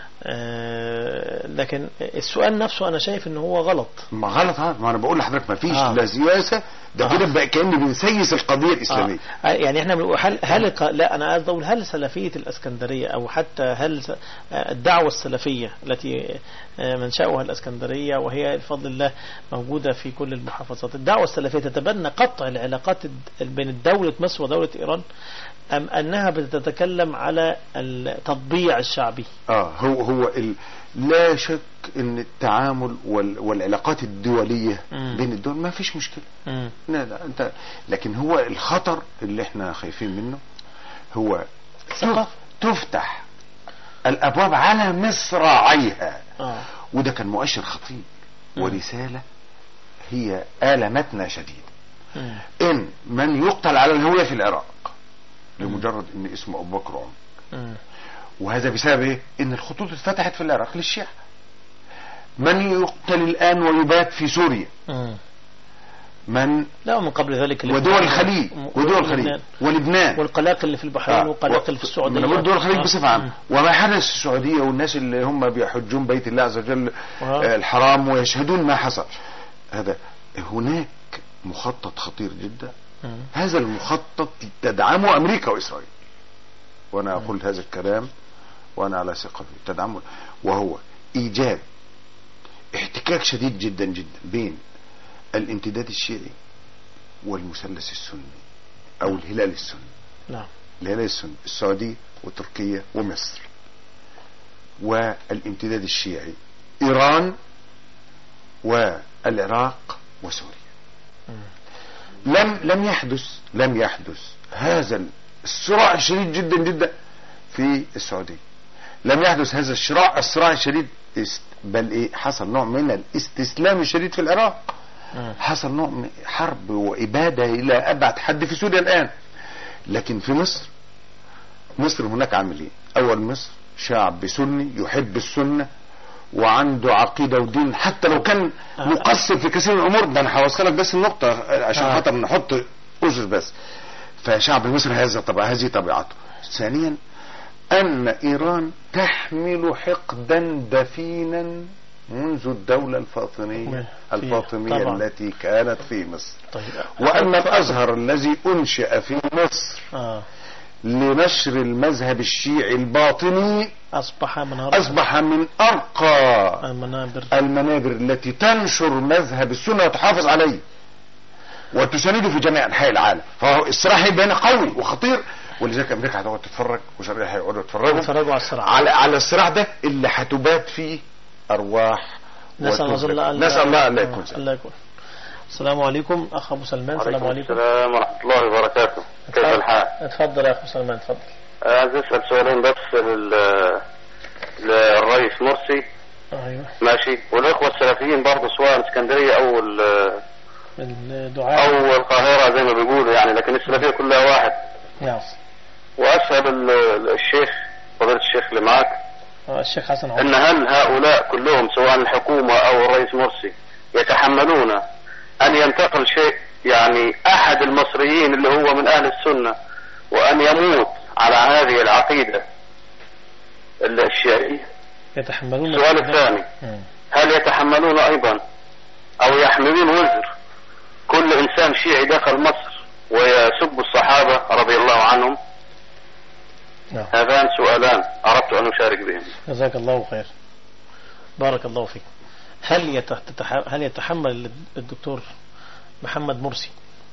آه لكن السؤال نفسه انا شايف ان هو غلط ما غلط ها ما انا بقول لحضرتك ما فيش آه. لا سياسه ده آه. كده بقى كاني بنسيس القضيه الاسلاميه آه. يعني احنا بنقول هل هل ق- لا انا عايز اقول هل سلفيه الاسكندريه او حتى هل س- آه، الدعوه السلفيه التي آه، منشاها الاسكندريه وهي بفضل الله موجوده في كل المحافظات الدعوه السلفيه تتبنى قطع العلاقات الد- بين دوله مصر ودوله ايران ام انها بتتكلم على التطبيع الشعبي اه هو هو ال... لا شك ان التعامل وال... والعلاقات الدوليه مم. بين الدول ما فيش مشكله مم. لا لا انت لكن هو الخطر اللي احنا خايفين منه هو الثقافة. تفتح الابواب على مصراعيها اه وده كان مؤشر خطير مم. ورساله هي آلمتنا شديد مم. ان من يقتل على الهوية في العراق لمجرد ان اسمه ابو بكر عمر مم. وهذا بسبب ايه ان الخطوط اتفتحت في العراق للشيعة من يقتل الان ويبات في سوريا مم. من لا ومن قبل ذلك ودول الخليج ودول الخليج ولبنان. ولبنان والقلاقل اللي في البحرين آه. والقلاقل في السعودية من أقول دول الخليج آه. بصفة عامة مم. وما حدث في السعودية والناس اللي هم بيحجون بيت الله عز وجل آه. آه، الحرام ويشهدون ما حصل هذا هناك مخطط خطير جدا مم. هذا المخطط تدعمه أمريكا وإسرائيل وأنا أقول هذا الكلام وأنا على ثقة فيه تدعمه وهو إيجاد احتكاك شديد جدا جدا بين الامتداد الشيعي والمثلث السني أو الهلال السني نعم الهلال السني السعودية وتركيا ومصر والامتداد الشيعي إيران والعراق وسوريا لم لم يحدث لم يحدث هذا الصراع الشديد جدا جدا في السعودية لم يحدث هذا الصراع الصراع الشديد است- بل ايه حصل نوع من الاستسلام الشديد في العراق مم. حصل نوع من حرب وإبادة إلى أبعد حد في سوريا الآن لكن في مصر مصر هناك عامل ايه أول مصر شعب سني يحب السنة وعنده عقيدة ودين حتى لو كان آه. مقصر في كثير من الأمور ده أنا هوصلك بس النقطة عشان آه. خاطر نحط أسس بس فشعب مصر هذا طبعا هذه طبيعته ثانيا أن إيران تحمل حقدا دفينا منذ الدولة الفاطمية في- الفاطمية طبعا. التي كانت في مصر طيب وأن الأزهر الذي أنشأ في مصر آه. لنشر المذهب الشيعي الباطني أصبح منار أصبح من أرقى المنابر المنابر التي تنشر مذهب السنة وتحافظ عليه وتسانده في جميع أنحاء العالم فهو الصراع هيبقى هنا قوي وخطير ولذلك أمريكا هتقعد تتفرج وشرقيا هيقعدوا يتفرجوا يتفرجوا على الصراع على على الصراع ده اللي هتبات فيه أرواح نسأل وتفرق. الله ألا نسأل الله ألا يكون سبب. ألا يكون السلام عليكم أخ أبو سلمان السلام عليكم السلام ورحمة الله وبركاته كيف الحال؟ اتفضل يا أخو سلمان اتفضل عايز أسأل سؤالين بس لل... للرئيس مرسي أيوه ماشي والإخوة السلفيين برضه سواء اسكندرية أو ال... الدعاء أو القاهرة زي ما بيقولوا يعني لكن السلفية كلها واحد نعم وأسأل ال- الشيخ فضيلة الشيخ اللي معك آه، الشيخ حسن عمر أن هل هؤلاء كلهم سواء الحكومة أو الرئيس مرسي يتحملون أن ينتقل شيء يعني أحد المصريين اللي هو من أهل السنة وأن يموت على هذه العقيدة الشيعية يتحملون السؤال الثاني مم. هل يتحملون أيضا أو يحملون وزر كل إنسان شيعي دخل مصر ويسب الصحابة رضي الله عنهم نعم هذان سؤالان أردت أن أشارك بهم جزاك الله خير بارك الله فيك هل يت- تتح- هل يتحمل الدكتور محمد مرسي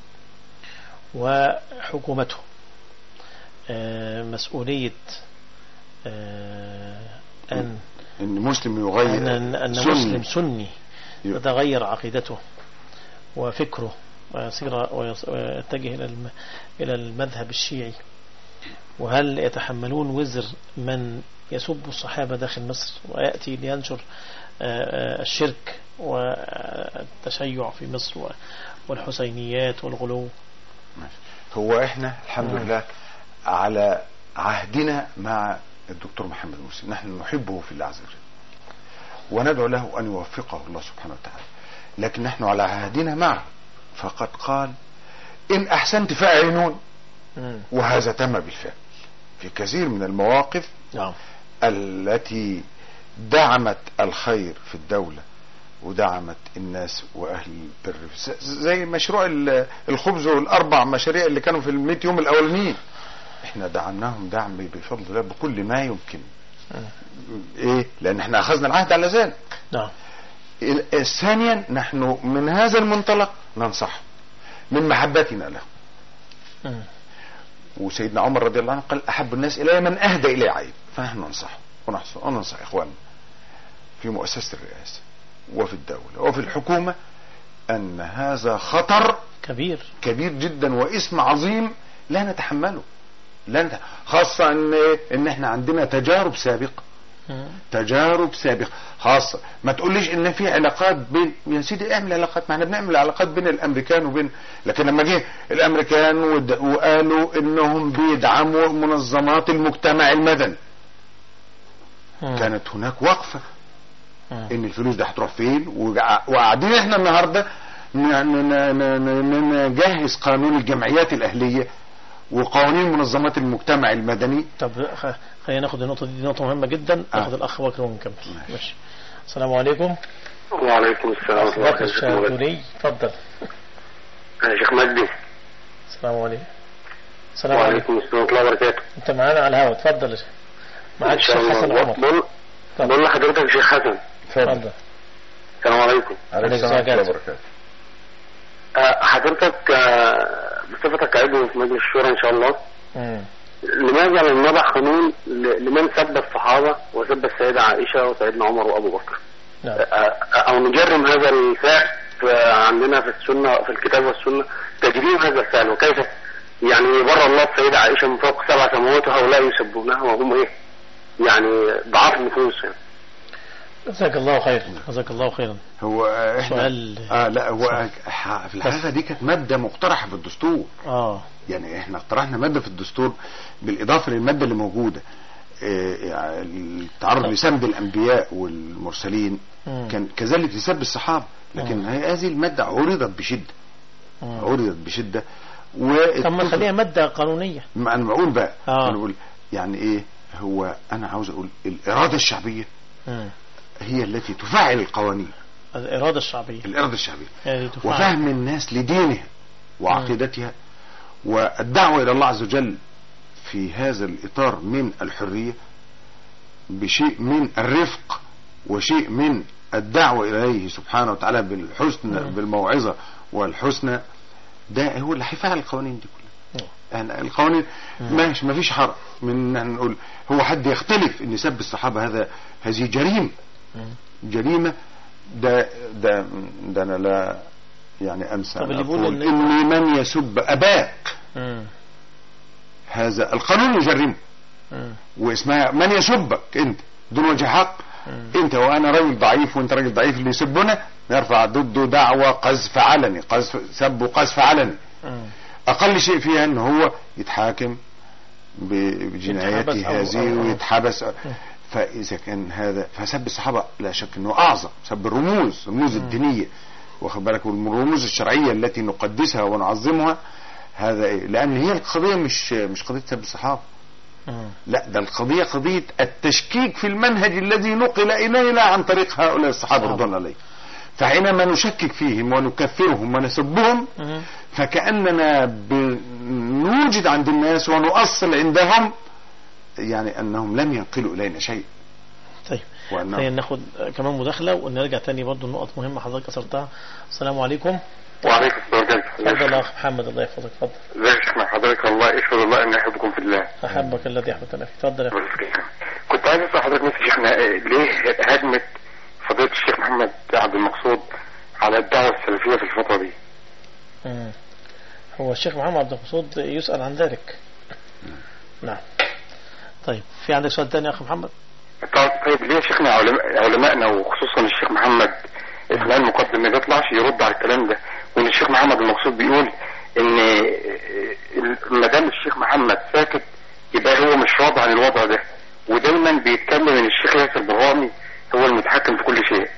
وحكومته آه، مسؤولية آه، أن إن مسلم أن يغير أن أن سني. مسلم سني ي- تتغير عقيدته وفكره ويصير ويص- ويتجه إلى الم- إلى المذهب الشيعي وهل يتحملون وزر من يسب الصحابة داخل مصر ويأتي لينشر آه، آه، الشرك والتشيع في مصر و- والحسينيات والغلو هو احنا الحمد مم. لله على عهدنا مع الدكتور محمد مرسي نحن نحبه في الله عز وجل وندعو له ان يوفقه الله سبحانه وتعالى لكن نحن على عهدنا معه فقد قال ان احسنت فاعينون مم. وهذا تم بالفعل في كثير من المواقف نعم التي دعمت الخير في الدولة ودعمت الناس واهل البر ز- زي مشروع ال- الخبز والاربع مشاريع اللي كانوا في المئة يوم الاولانيين احنا دعمناهم دعم بفضل الله بكل ما يمكن ايه لان احنا اخذنا العهد على ذلك نعم ال- ثانيا نحن من هذا المنطلق ننصح من محبتنا له مم. وسيدنا عمر رضي الله عنه قال احب الناس الي من اهدى الي عيب فنحن ننصحه ونحصل وننصح اخواننا في مؤسسه الرئاسه وفي الدوله وفي الحكومه ان هذا خطر كبير كبير جدا واسم عظيم لا نتحمله لا نت... خاصه ان ان احنا عندنا تجارب سابقه مم. تجارب سابقة خاصة ما تقوليش ان في علاقات بين يا سيدي اعمل علاقات ما احنا بنعمل علاقات بين الامريكان وبين لكن لما جه الامريكان ود- وقالوا انهم بيدعموا منظمات المجتمع المدني مم. كانت هناك وقفة مم. ان الفلوس دي هتروح فين وقع- وقاعدين احنا النهارده ن- ن- ن- ن- نجهز قانون الجمعيات الاهليه وقوانين منظمات المجتمع المدني طب خ- خلينا ناخد النقطة دي, دي نقطة مهمة جدا آه. ناخد الأخ بكر ونكمل ماشي السلام عليكم وعليكم السلام أخ بكر الشاذلي اتفضل يا شيخ مجدي السلام عليكم السلام عليكم وعليكم السلام ورحمة الله وبركاته أنت معانا على الهواء اتفضل معاك إن شاء الشيخ حسن الله عمر بقول بقول لحضرتك يا شيخ حسن اتفضل السلام عليكم عليكم السلام ورحمة الله وبركاته. آه، حضرتك آه، بصفتك عضو في مجلس الشورى ان شاء الله مم. لماذا لم نضع قانون ل- لمن سب الصحابه وسب السيده عائشه وسيدنا عمر وابو بكر نعم آه، آه، او نجرم هذا الفعل في- عندنا في السنه في الكتاب والسنه تجريم هذا الفعل وكيف يعني بر الله السيده عائشه من فوق سبع سماوات وهؤلاء يسبونها وهم ايه يعني ضعاف النفوس يعني جزاك الله خير جزاك الله خيرا هو آه، احنا سؤال اه لا هو ح- في الحقيقه دي كانت ماده مقترحه في الدستور اه يعني احنا اقترحنا ماده في الدستور بالاضافه للماده اللي موجوده آه، يعني التعرض لسب الانبياء والمرسلين مم. كان كذلك لسب الصحابه لكن هي- هذه الماده عرضت بشده مم. عرضت بشده طب ما نخليها مادة قانونية ما انا بقول بقى آه. انا بقول يعني ايه هو انا عاوز اقول الاراده الشعبيه مم. هي التي تفعل القوانين الإرادة الشعبية الاراده الشعبيه هي اللي تفعل. وفهم الناس لدينها وعقيدتها والدعوة إلى الله عز وجل في هذا الإطار من الحرية بشيء من الرفق وشيء من الدعوة إليه سبحانه وتعالى بالحسن مم. بالموعظة والحسنى ده هو اللي هيفعل القوانين دي كلها يعني القوانين ماشي ما فيش حرج من ان نقول هو حد يختلف ان سب الصحابة هذا هذه جريمة مم. جريمة ده ده ده انا لا يعني انسى طب أن اللي بيقول أقول إن- اني من يسب اباك مم. هذا القانون يجرمه مم. واسمها من يسبك انت دون وجه حق مم. انت وانا راجل ضعيف وانت راجل ضعيف اللي يسبنا نرفع ضده دعوة قذف علني قذف سب وقذف علني مم. اقل شيء فيها ان هو يتحاكم ب- يتحبس بجناياته أو- هذه أو- ويتحبس فاذا كان هذا فسب الصحابه لا شك انه اعظم سب الرموز الرموز الدينيه واخد بالك والرموز الشرعيه التي نقدسها ونعظمها هذا إيه؟ لان هي القضيه مش مش قضيه سب الصحابه مم. لا ده القضيه قضيه التشكيك في المنهج الذي نقل الينا عن طريق هؤلاء الصحابه رضوان الله عليهم فحينما نشكك فيهم ونكفرهم ونسبهم مم. فكأننا بنوجد عند الناس ونؤصل عندهم يعني أنهم لم ينقلوا إلينا شيء طيب وأنهم خلينا ناخد كمان مداخلة ونرجع تاني برضو نقط مهمة حضرتك أثرتها السلام عليكم وعليكم السلام اتفضل يا أخ محمد الله يحفظك اتفضل ازيك يا شيخنا حضرتك الله اشهد الله اني احبكم في الله أحبك الذي أحببتنا فيه اتفضل يا أخي كنت عايز اسال حضرتك بس يا شيخنا آه، ليه هدمت فضيله الشيخ محمد عبد المقصود على الدعوه السلفيه في الفتره دي؟ مم. هو الشيخ محمد عبد المقصود يسأل عن ذلك نعم طيب في عندك سؤال تاني يا أخ محمد طيب طيب ليه يا شيخنا علماء علمائنا وخصوصا الشيخ محمد اسماعيل المقدم ما بيطلعش يرد على الكلام ده وان الشيخ محمد المقصود بيقول ان ما دام الشيخ محمد ساكت يبقى هو مش راضي عن الوضع ده ودايما بيتكلم ان الشيخ ياسر برهامي هو المتحكم في كل شيء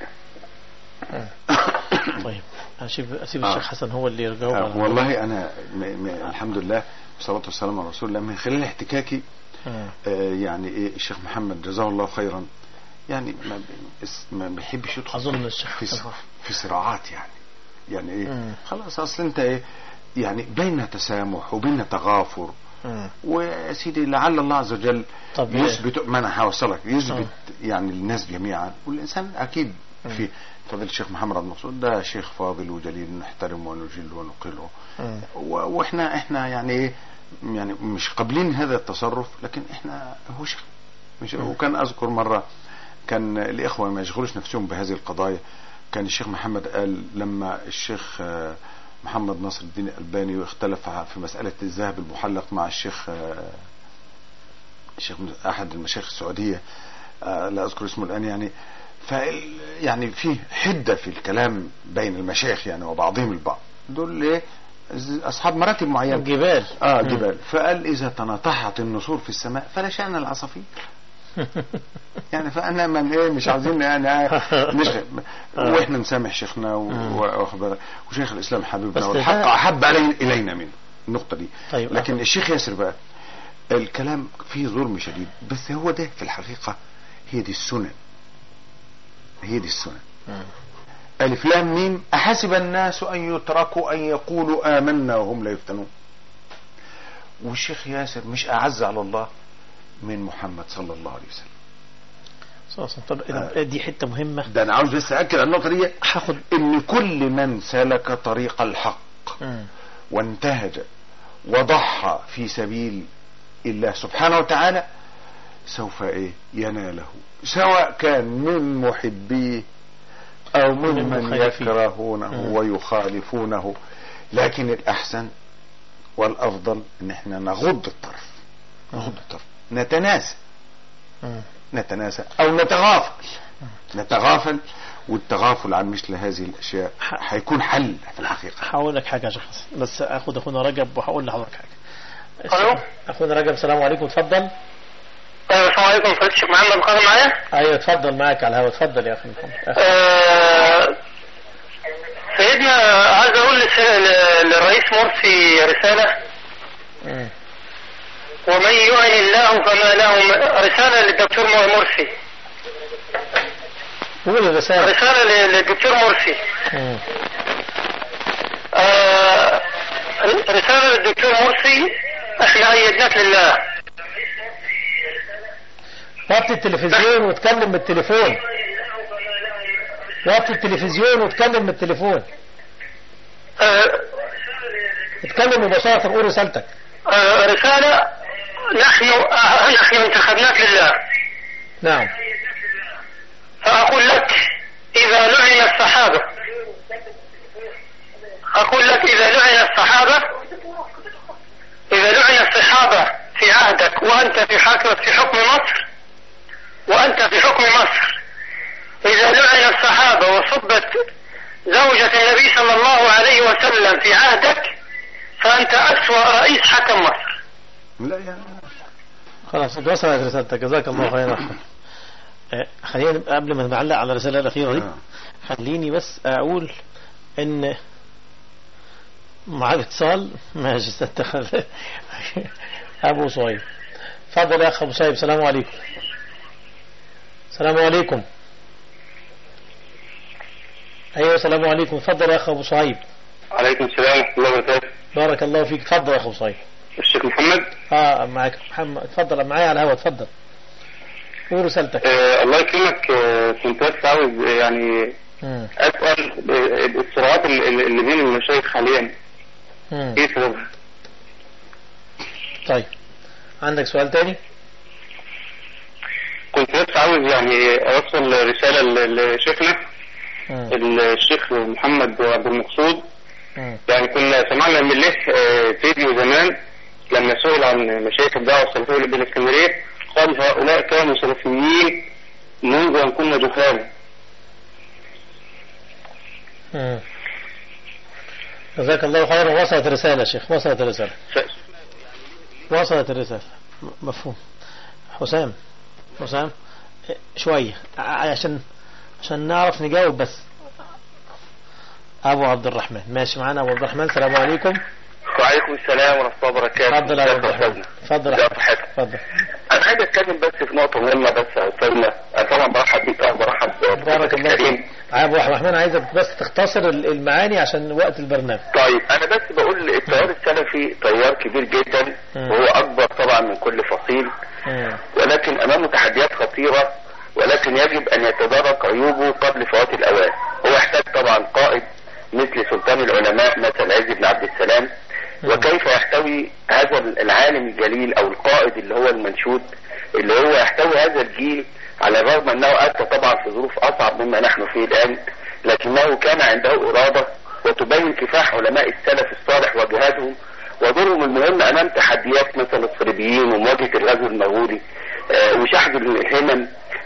طيب أسيب أسيب آه. الشيخ حسن هو اللي يجاوب آه، على والله أنا م م الحمد لله والصلاة والسلام على رسول الله من خلال احتكاكي مم. آه، يعني إيه الشيخ محمد جزاه الله خيرا يعني ما ب- اس- ما بيحبش يدخل أظن الشيخ في حسن س- في صراعات يعني يعني ايه مم. خلاص اصل انت ايه يعني بين تسامح وبين تغافر مم. ويا سيدي لعل الله عز وجل طب يثبت ما انا هوصلك يثبت يعني الناس جميعا والانسان اكيد في فضيلة الشيخ محمد عبد المقصود ده شيخ فاضل وجليل نحترمه ونجله ونقله مم. و- واحنا احنا يعني ايه يعني مش قابلين هذا التصرف لكن احنا هو شيخ مش وكان اذكر مره كان الاخوه ما يشغلوش نفسهم بهذه القضايا كان الشيخ محمد قال لما الشيخ آه، محمد ناصر الدين الألباني اختلف في مسألة الذهب المحلق مع الشيخ آه، الشيخ أحد المشايخ السعودية آه، لا اذكر اسمه الان يعني ف يعني في حده في الكلام بين المشايخ يعني وبعضهم البعض دول ايه اصحاب مراتب معينه الجبال اه جبال فقال اذا تناطحت النسور في السماء فلا شان العصافير يعني فانا من ايه مش عاوزين يعني آه، مش واحنا نسامح شيخنا و- واخد بالك وشيخ الاسلام بس حبيبنا ده- والحق احب علي الينا منه النقطه دي طيب، لكن أخ- الشيخ ياسر بقى الكلام فيه ظلم شديد بس هو ده في الحقيقه هي دي السنن هي دي السنن ألف لام ميم أحسب الناس أن يتركوا أن يقولوا آمنا وهم لا يفتنون والشيخ ياسر مش أعز على الله من محمد صلى الله عليه وسلم صح صح. طب إذا دي حته مهمه ده أنا عاوز بس أأكد على النقطة دي هاخد إن كل من سلك طريق الحق مم. وانتهج وضحى في سبيل الله سبحانه وتعالى سوف ايه يناله سواء كان من محبيه او من ممن مخالفيه. يكرهونه مم. ويخالفونه لكن الاحسن والافضل ان احنا نغض الطرف نغض الطرف نتناسى مم. نتناسى او نتغافل نتغافل والتغافل عن مثل هذه الاشياء ح- هيكون حل في الحقيقه هقول لك حاجه يا شيخ حسن بس اخد اخونا رجب وهقول لحضرتك حاجه ألو؟ اخونا رجب السلام عليكم اتفضل السلام عليكم فضيلة الشيخ محمد مقدم معايا ايوه اتفضل معاك على الهواء اتفضل يا اخي محمد أخ- آه، سيدنا عايز اقول لس- ل- للرئيس مرسي رسالة مم. ومن يعن الله فما له م- رسالة للدكتور م- مرسي قول الرساله رسالة ل- للدكتور مرسي مم. آه، رسالة للدكتور مرسي احنا ايدناك لله وطي التلفزيون واتكلم بالتليفون وطي التلفزيون واتكلم بالتليفون آه، اتكلم مباشرة قول رسالتك آه، رسالة نحن آه، نحن انتخبناك لله نعم فأقول لك إذا لعن الصحابة أقول لك إذا لعن الصحابة إذا لعن الصحابة في عهدك وأنت في حكم في حكم مصر وأنت في حكم مصر إذا لعن الصحابة وصبت زوجة النبي صلى الله عليه وسلم في عهدك فأنت أسوأ رئيس حكم مصر لا يا خلاص وصلت رسالتك جزاك الله خيرا آه، خلينا قبل ما نعلق على الرسالة الأخيرة دي آه. خليني بس أقول إن معاك اتصال ماشي ستخل أبو صهيب اتفضل يا أخ أبو صهيب السلام عليكم السلام عليكم أيوة السلام عليكم اتفضل يا أخ أبو صهيب عليكم السلام ورحمة الله وبركاته بارك الله فيك اتفضل يا أخ أبو صهيب الشيخ محمد اه معاك محمد اتفضل معايا على الهوا اتفضل قول رسالتك آه الله يكرمك آه كنت بس عاوز آه، يعني مم. اسال آه، الصراعات اللي اللي بين المشايخ حاليا مم. ايه سببها؟ طيب عندك سؤال تاني كنت بس عاوز يعني اوصل رساله ل- لشيخنا مم. الشيخ محمد عبد المقصود مم. يعني كنا سمعنا من له آه، فيديو زمان لما سئل عن مشايخ الدعوه السلفيه بين اسكندريه قال هؤلاء كانوا سلفيين منذ ان كنا جهالا مم. جزاك الله خيرا وصلت الرسالة يا شيخ وصلت الرسالة وصلت الرسالة م- مفهوم حسام حسام إيه، شوية ع- عشان عشان نعرف نجاوب بس أبو عبد الرحمن ماشي معانا أبو عبد الرحمن السلام عليكم وعليكم السلام ورحمه الله وبركاته اتفضل يا أبو عبد الرحمن اتفضل يا ازي أحمد. صحتك؟ اتفضل انا عايز اتكلم بس في نقطه مهمه بس يا استاذنا انا طبعا برحب بيك اه برحب بارك الله الكريم. فيك أبو عبد الرحمن عايزك بس تختصر ال- المعاني عشان وقت البرنامج طيب انا بس بقول التيار السلفي تيار كبير جدا مم. وهو اكبر طبعا من كل فصيل مم. ولكن امامه تحديات خطيره ولكن يجب ان يتدارك عيوبه قبل فوات الاوان هو يحتاج طبعا قائد مثل سلطان العلماء مثل عز بن عبد السلام مم. وكيف يحتوي هذا العالم الجليل او القائد اللي هو المنشود اللي هو يحتوي هذا الجيل على الرغم انه اتى طبعا في ظروف اصعب مما نحن فيه الان لكنه كان عنده اراده وتبين كفاح علماء السلف الصالح وجهادهم ودورهم المهم امام تحديات مثل الصليبيين ومواجهه الغزو المغولي آه، وشحذ الهمم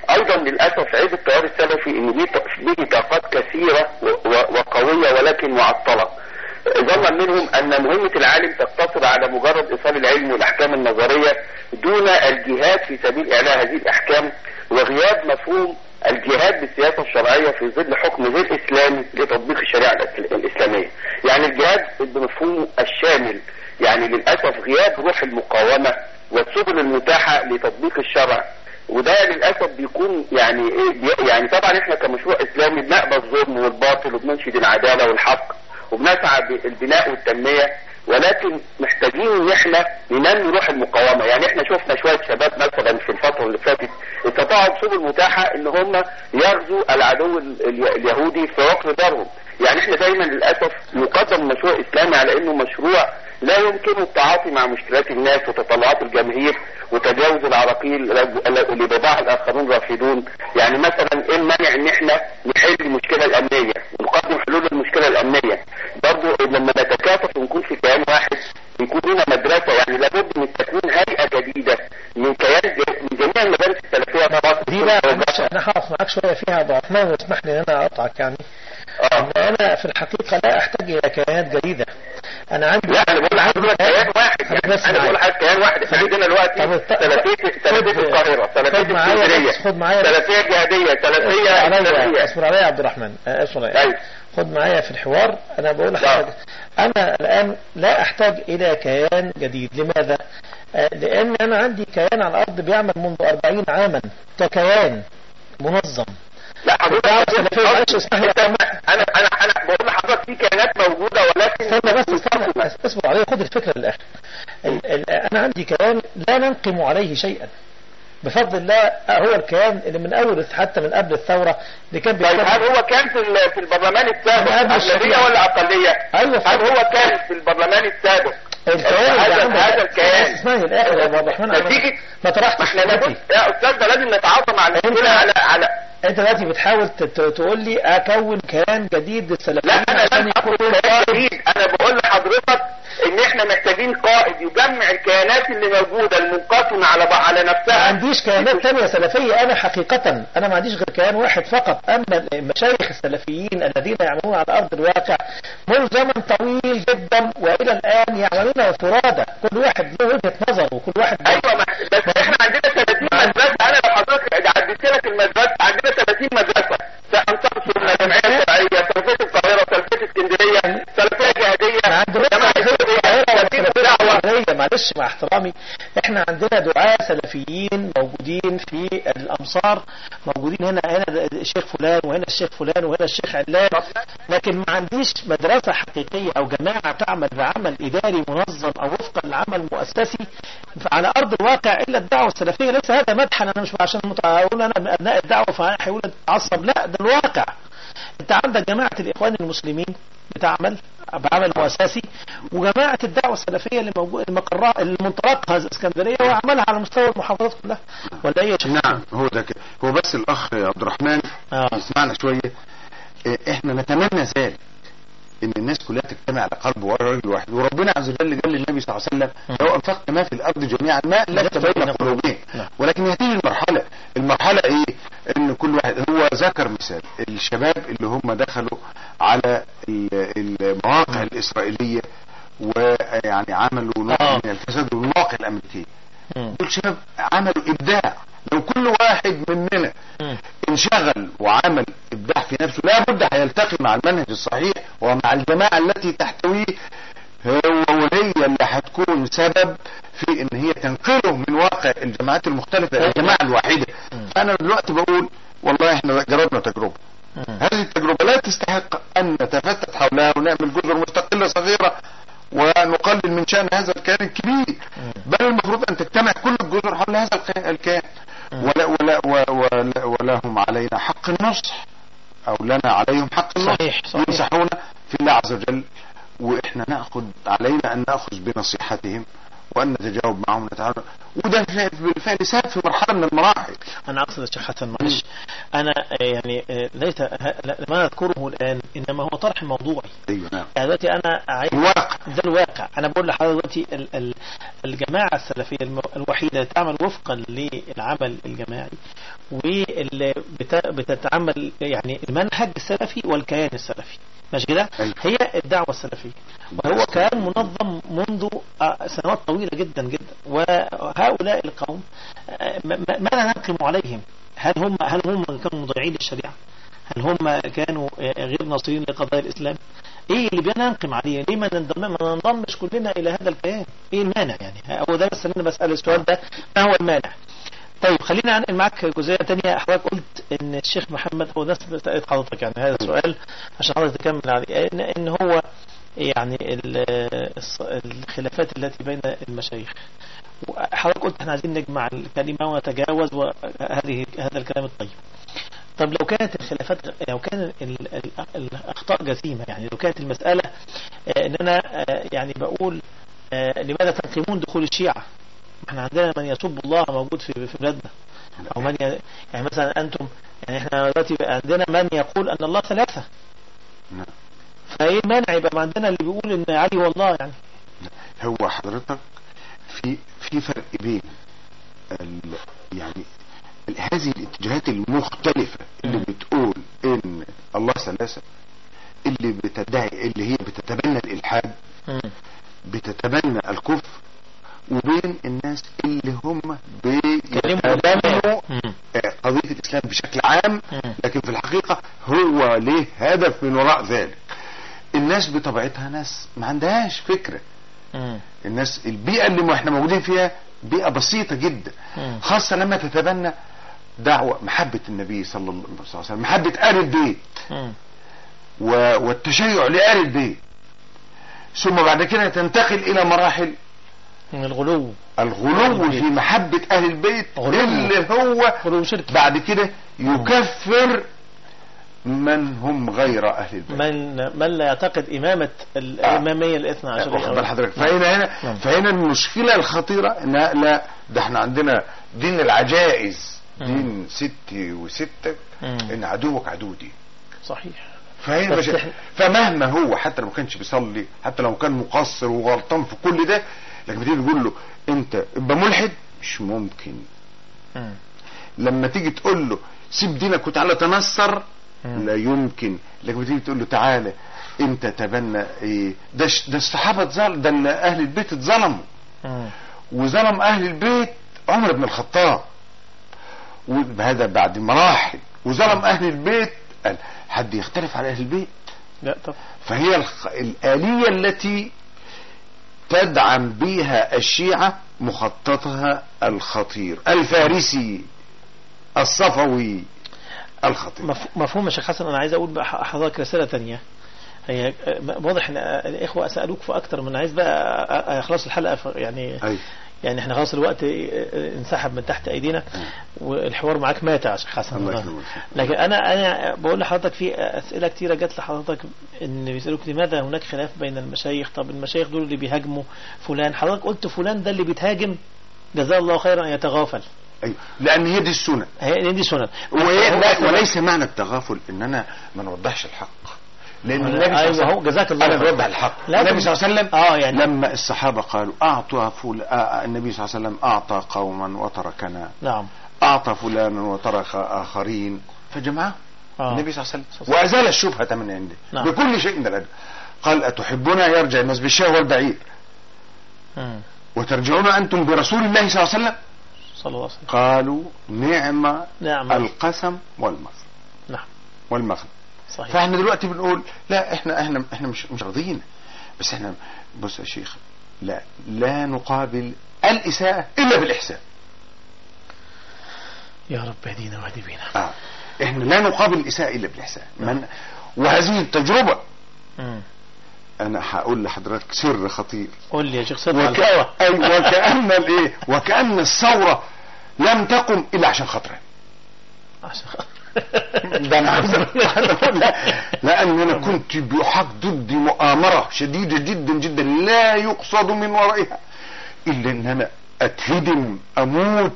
ايضا للاسف عيب التيار السلفي ان ليه ليه طاقات كثيره و- و- وقويه ولكن معطله ظنا منهم ان مهمه العالم تقتصر على مجرد ايصال العلم والاحكام النظريه دون الجهاد في سبيل اعلاء هذه الاحكام وغياب مفهوم الجهاد بالسياسه الشرعيه في ظل حكم غير اسلامي لتطبيق الشريعه الإس- الاسلاميه. يعني الجهاد بمفهومه الشامل يعني للاسف غياب روح المقاومه والسبل المتاحه لتطبيق الشرع وده للاسف بيكون يعني ايه بي- يعني طبعا احنا كمشروع اسلامي بنقبل الظلم والباطل وبننشد العداله والحق وبنسعى بالبناء والتنميه ولكن محتاجين ان احنا ننمي روح المقاومه يعني احنا شفنا شويه شباب مثلا في الفتره اللي فاتت استطاعوا بسبل متاحه ان هم يغزوا العدو ال- ال- اليهودي في وقت دارهم يعني احنا دايما للاسف يقدم المشروع الاسلامي على انه مشروع لا يمكن التعاطي مع مشكلات الناس وتطلعات الجماهير وتجاوز العراقيل اللي بضاعة الاخرون رافضون يعني مثلا ايه المانع ان احنا نحل المشكله الامنيه ونقدم حلول المشكله الامنيه برضه لما نتكاتف ونكون في كيان واحد يكون لنا مدرسه يعني لابد من تكوين هيئه جديده من كيان من جميع المدارس السلفيه طبعا دي بقى معلش انا هقف معاك شويه فيها يا ابو عثمان واسمح لي ان انا اقطعك يعني اه ان انا في الحقيقه لا احتاج الى كيانات جديده انا عندي لا انا بقول لحضرتك كيان واحد بس يعني انا معايا. بقول لحضرتك كيان واحد احنا عندنا دلوقتي طب الت- سلفيه سلفيه خد- القاهره خد سلفيه معايا اسكندريه بس، خد معايا بس. سلفيه جهاديه سلفيه عليا اسلاميه اصبر عليا يا عبد الرحمن آه، اصبر عليا أيوة. خد معايا في الحوار انا بقول لحضرتك انا الان لا احتاج الى كيان جديد لماذا آه، لان انا عندي كيان على الارض بيعمل منذ 40 عاما ككيان منظم لا حضرتك الدعوة السلفية معلش اسمح لي أنت- انا انا انا بقول لحضرتك في كيانات موجوده ولكن استنى بس استنى اصبر عليه خد الفكره للاخر ال- ال- انا عندي كيان لا ننقم عليه شيئا بفضل الله هو الكيان اللي من اول حتى من قبل الثوره اللي كان طيب هل بيتكلم هو كان في ال- في البرلمان السابق أنا قبل اغلبيه الشريعة. ولا اقليه؟ ايوه هل هو كان في البرلمان السابق الكيان اللي هذا عندك- هذا الكيان اسمعني الاخر يا ابو عبد الرحمن أنا نتيجه ما طرحتش ما احنا لابد فكرتي. يا استاذ ده لازم نتعاطى مع المشكله على على انت دلوقتي بتحاول ت- ت- تقول لي اكون كيان جديد للسلفيين لا انا عشان لم يكون اقول كيان جديد انا بقول لحضرتك ان احنا محتاجين قائد يجمع الكيانات اللي موجوده المنقسمه على بع- على ما نفسها عنديش كيانات تانية سلفية أنا حقيقة أنا ما عنديش غير كيان واحد فقط أما المشايخ السلفيين الذين يعملون على أرض الواقع منذ زمن طويل جدا وإلى الآن يعملون فرادى كل واحد له وجهة نظر وكل واحد له- ايوه ما بس احنا عندنا 30 مدرسه انا لو حضرتك عديت لك المدرسه عندنا 30 مدرسه انصار سنه جمعيه شرعيه سلفيه القاهره سلفيه اسكندريه سلفيه جهاديه ما عندناش جماعه سلفية السعوديه القاهرة ولا سلفيه سلفية الدعوه القاهرية معلش مع احترامي احنا عندنا دعاة سلفيين موجودين في الأمصار موجودين هنا هنا الشيخ فلان وهنا الشيخ فلان وهنا الشيخ علان لكن ما عنديش مدرسة حقيقية أو جماعة تعمل بعمل إداري منظم أو وفقا لعمل مؤسسي على أرض الواقع إلا الدعوة السلفية ليس هذا مدحا أنا مش عشان مت- أقول أنا من أبناء الدعوة فهيقول أنت تعصب لا ده الواقع أنت عندك جماعة الإخوان المسلمين بتعمل بعمل مؤسسي وجماعة الدعوة السلفية اللي موجود المقرها المنطلقها اسكندرية وعملها على مستوى المحافظات كلها ولا ايه يا شيخ؟ نعم هو ده كده هو بس الاخ عبد الرحمن آه. يسمعنا شويه إيه، احنا نتمنى ذلك ان الناس كلها تجتمع على قلب ورجل واحد وربنا عز وجل قال للنبي صلى الله عليه وسلم لو انفقت ما في الارض جميعا ما لفت بين قلوبهم نعم. ولكن هذه المرحله المرحله ايه ان كل واحد هو ذكر مثال الشباب اللي هم دخلوا على ال- المواقع الاسرائيليه ويعني عملوا نوع آه. من الفساد والمواقع الامريكيه مم. دول شباب عملوا ابداع لو كل واحد مننا مم. انشغل وعمل ابداع في نفسه لابد هيلتقي مع المنهج الصحيح ومع الجماعه التي تحتويه هو وهي اللي هتكون سبب في ان هي تنقله من واقع الجماعات المختلفه الى الجماعه الواحده فانا دلوقتي بقول والله احنا جربنا تجربه مم. هذه التجربه لا تستحق ان نتفتت حولها ونعمل جزر مستقله صغيره ونقلل من شان هذا الكيان الكبير بل المفروض ان تجتمع كل الجزر حول هذا الك- الكيان ولا ولا و- ولا ولهم علينا حق النصح او لنا عليهم حق النصح صحيح، صحيح. ينصحونا في الله عز وجل واحنا ناخذ علينا ان ناخذ بنصيحتهم وان نتجاوب معهم ونتعامل وده فعل- بالفعل ساب في مرحله من المراحل أنا أقصد يا شيخ حسن معلش أنا آه، يعني آه، ليس ه- لا- ما أذكره الآن إنما هو طرح موضوعي ايوه نعم يعني دلوقتي أنا عايز الواقع ده الواقع انا بقول لحضرتك دلوقتي ال- ال- الجماعه السلفيه الم- الوحيده اللي تعمل وفقا للعمل الجماعي واللي بت- بتتعمل يعني المنهج السلفي والكيان السلفي ماشي كده أيوة. هي الدعوه السلفيه وهو كيان منظم منذ آه، سنوات طويله جدا جدا وهؤلاء القوم آه، ما- ما- ماذا نقم عليهم هل هم هل هم كانوا مضيعين للشريعه هل هم كانوا آه، غير ناصرين لقضايا الاسلام ايه اللي بننقم عليه ليه ما ننضم ما ننضمش كلنا الى هذا الكيان ايه المانع يعني هو ده بس اللي انا بسال السؤال ده ما هو المانع طيب خلينا انقل معاك جزئيه تانية حضرتك قلت ان الشيخ محمد هو ناس بتسالت حضرتك يعني هذا السؤال عشان حضرتك تكمل عليه ان, إن هو يعني ال- الص- الخلافات التي بين المشايخ حضرتك قلت احنا عايزين نجمع الكلمه ونتجاوز وهذه هذا الكلام الطيب طب لو كانت الخلافات لو كان ال- ال- الاخطاء جسيمه يعني لو كانت المساله آه، ان انا آه، يعني بقول آه، لماذا تنقمون دخول الشيعه؟ احنا عندنا من يسب الله موجود في في بلادنا او من ي... يعني مثلا انتم يعني احنا دلوقتي بقى عندنا من يقول ان الله ثلاثه نعم. فايه المانع يبقى عندنا اللي بيقول ان علي والله يعني هو حضرتك في في فرق بين ال يعني ال- هذه الاتجاهات المختلفة اللي مم. بتقول ان الله ثلاثة اللي بتدعي اللي هي بتتبنى الالحاد بتتبنى الكفر وبين الناس اللي هم بيتبنوا مم. آه، قضية الإسلام بشكل عام مم. لكن في الحقيقة هو ليه هدف من وراء ذلك الناس بطبيعتها ناس ما عندهاش فكرة مم. الناس البيئة اللي احنا موجودين فيها بيئة بسيطة جدا مم. خاصة لما تتبنى دعوة محبة النبي صلى الله عليه وسلم محبة آل البيت مم. و- والتشيع لآل البيت ثم بعد كده تنتقل إلى مراحل من الغلو الغلو في محبة أهل البيت غلو. اللي هو غلو شرك بعد كده يكفر من هم غير أهل البيت من من لا يعتقد إمامة الإمامية الاثنى واخد عشرية بال حضرتك فهنا هنا نعم. فهنا المشكله الخطيره ان لا ده احنا عندنا دين العجائز مم. دين ستي وستك مم. ان عدوك عدو دين صحيح فهنا بس مش إحنا- فمهما هو حتى لو ما كانش بيصلي حتى لو كان مقصر وغلطان في كل ده لكن بتيجي تقول له انت ابقى ملحد مش ممكن مم. لما تيجي تقول له سيب دينك وتعالى تنصر مم. لا يمكن لكن بتيجي تقول له تعالى انت تبنى ايه ده ش- ده الصحابه اتظلم ده ال- اهل البيت اتظلموا مم. وظلم اهل البيت عمر بن الخطاب وهذا بعد مراحل وظلم اهل البيت قال حد يختلف على اهل البيت لا طب فهي الخ... الآلية التي تدعم بها الشيعة مخططها الخطير الفارسي الصفوي الخطير مف- مفهوم يا شيخ حسن انا عايز اقول بقى حضرتك رساله تانية هي آه، واضح ان آه، الاخوه سالوك في اكتر من عايز بقى آه، آه، خلاص الحلقه ف- يعني أي. يعني احنا خلاص الوقت آه، آه، انسحب من تحت ايدينا والحوار معاك مات يا شيخ حسن الله والله. يكرمك. لكن انا انا بقول لحضرتك في اسئله كتيره جت لحضرتك ان بيسالوك لماذا هناك خلاف بين المشايخ طب المشايخ دول اللي بيهاجموا فلان حضرتك قلت فلان ده اللي بيتهاجم جزاه الله خيرا ان يتغافل أيوة. لأن هي دي السنة هي دي سنن وهي هو لا أصلاً- وليس معنى التغافل إن أنا ما نوضحش الحق لأن النبي صلى الله ايوه عليه هو وسلم جزاك الله أنا خير. بوضح الحق لا النبي تم- صلى الله عليه وسلم اه يعني لما الصحابة قالوا أعطى فل... آه النبي صلى الله عليه وسلم أعطى قوما وتركنا نعم أعطى فلانا وترك آخرين فجمعهم آه. النبي صلى الله عليه وسلم وأزال الشبهة من عنده نعم. بكل شيء من الأدب قال أتحبون أن يرجع الناس بالشاه والبعير مم. وترجعون أنتم برسول الله صلى الله عليه وسلم صلى الله عليه وسلم قالوا نعم نعم القسم والمغرب نعم والمغرب صحيح فاحنا دلوقتي بنقول لا احنا احنا احنا مش مش راضيين بس احنا بص يا شيخ لا لا نقابل الإساءة إلا بالإحسان يا رب اهدينا واهدي بينا آه. احنا لا نقابل الإساءة إلا بالإحسان من وهذه التجربة مم. أنا هقول لحضرتك سر خطير قول لي يا شيخ صدق على وك... الهوا أي وكأن الإيه وكأن الثورة لم تقم إلا عشان خاطري عشان ده انا عايز أقول لا لان انا كنت بحق ضد مؤامره شديده جدا جدا لا يقصد من ورائها الا ان انا اتهدم اموت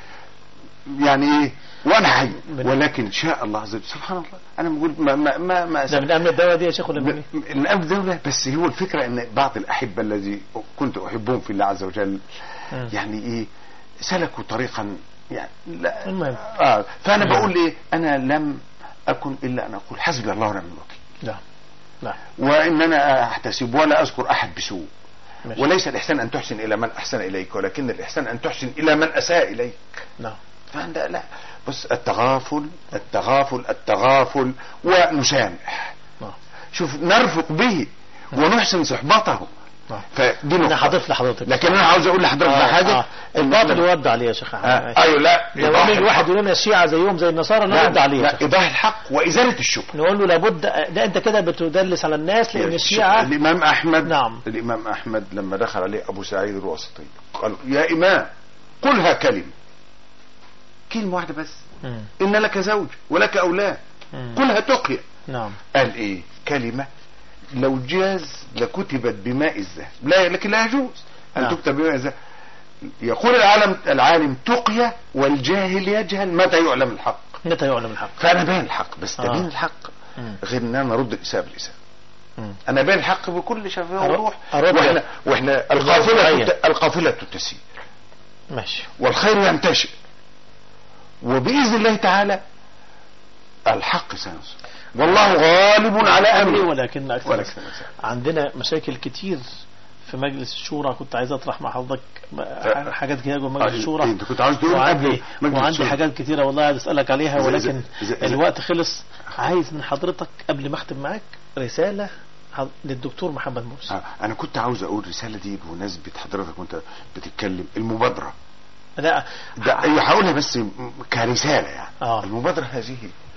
يعني ايه وانا حي من- ولكن شاء الله عز وجل سبحان الله انا بقول ما ما ما, ما ده من امن الدوله دي يا شيخ ولا من إيه؟ الأمن دولة بس هو الفكرة ان بعض الأحبة الذي كنت أحبهم في الله عز وجل مم. يعني إيه سلكوا طريقا يعني لا المهم. آه فأنا نعم. بقول إيه أنا لم أكن إلا أن أقول حسبي الله ونعم الوكيل لا لا وإن أنا أحتسب ولا أذكر أحد بسوء ماشي. وليس الإحسان أن تحسن إلى من أحسن إليك ولكن الإحسان أن تحسن إلى من أساء إليك نعم فعند لا بص التغافل التغافل التغافل ونسامح نعم شوف نرفق به ونحسن صحبته نعم فدي انا نقطة هضيف لحضرتك لكن انا عاوز اقول لحضرتك آه، حاجه آه. الباطل يرد عليه يا شيخ احمد آه. ماشي. ايوه لا لو إيضاح يجي واحد الحق. يقول لنا الشيعة زيهم زي النصارى لا، نرد عليه يا لا شيخ. ايضاح الحق وازاله الشبهه نقول له لابد ده انت كده بتدلس على الناس لان الشيعة الامام احمد نعم. الامام احمد لما دخل عليه ابو سعيد الواسطي قال يا امام قلها كلمه كلمه واحده بس مم. ان لك زوج ولك اولاد مم. قلها تقيا نعم قال ايه كلمة لو جاز لكتبت بماء الذهب لا لكن لا يجوز ان نعم. تكتب بماء الذهب يقول العالم العالم تقيا والجاهل يجهل متى يعلم الحق متى يعلم الحق فانا باين الحق بس آه. تبين الحق مم. غير ان انا ارد الاساءه بالاساءه مم. انا باين الحق بكل شفافيه أرد- ووضوح أرد- واحنا واحنا القافله واقعية. تت- القافله تسير ماشي والخير ينتشر وباذن الله تعالى الحق سينصر والله غالب على امره ولكن اكثر ولكن أكثر. عندنا مشاكل كتير في مجلس الشورى كنت عايز اطرح مع حضرتك م- حاجات كتير جوه مجلس آه، الشورى انت كنت عاوز تقول وعندي قبل مجلس وعندي الشورى. حاجات كتيره والله عايز اسالك عليها زي- ولكن زي- زي- الوقت خلص عايز من حضرتك قبل ما اختم معاك رساله ح- للدكتور محمد مرسي آه، انا كنت عاوز اقول الرساله دي بمناسبه حضرتك وانت بتتكلم المبادره لا ده هي هقولها بس م- كرساله يعني آه. المبادره هذه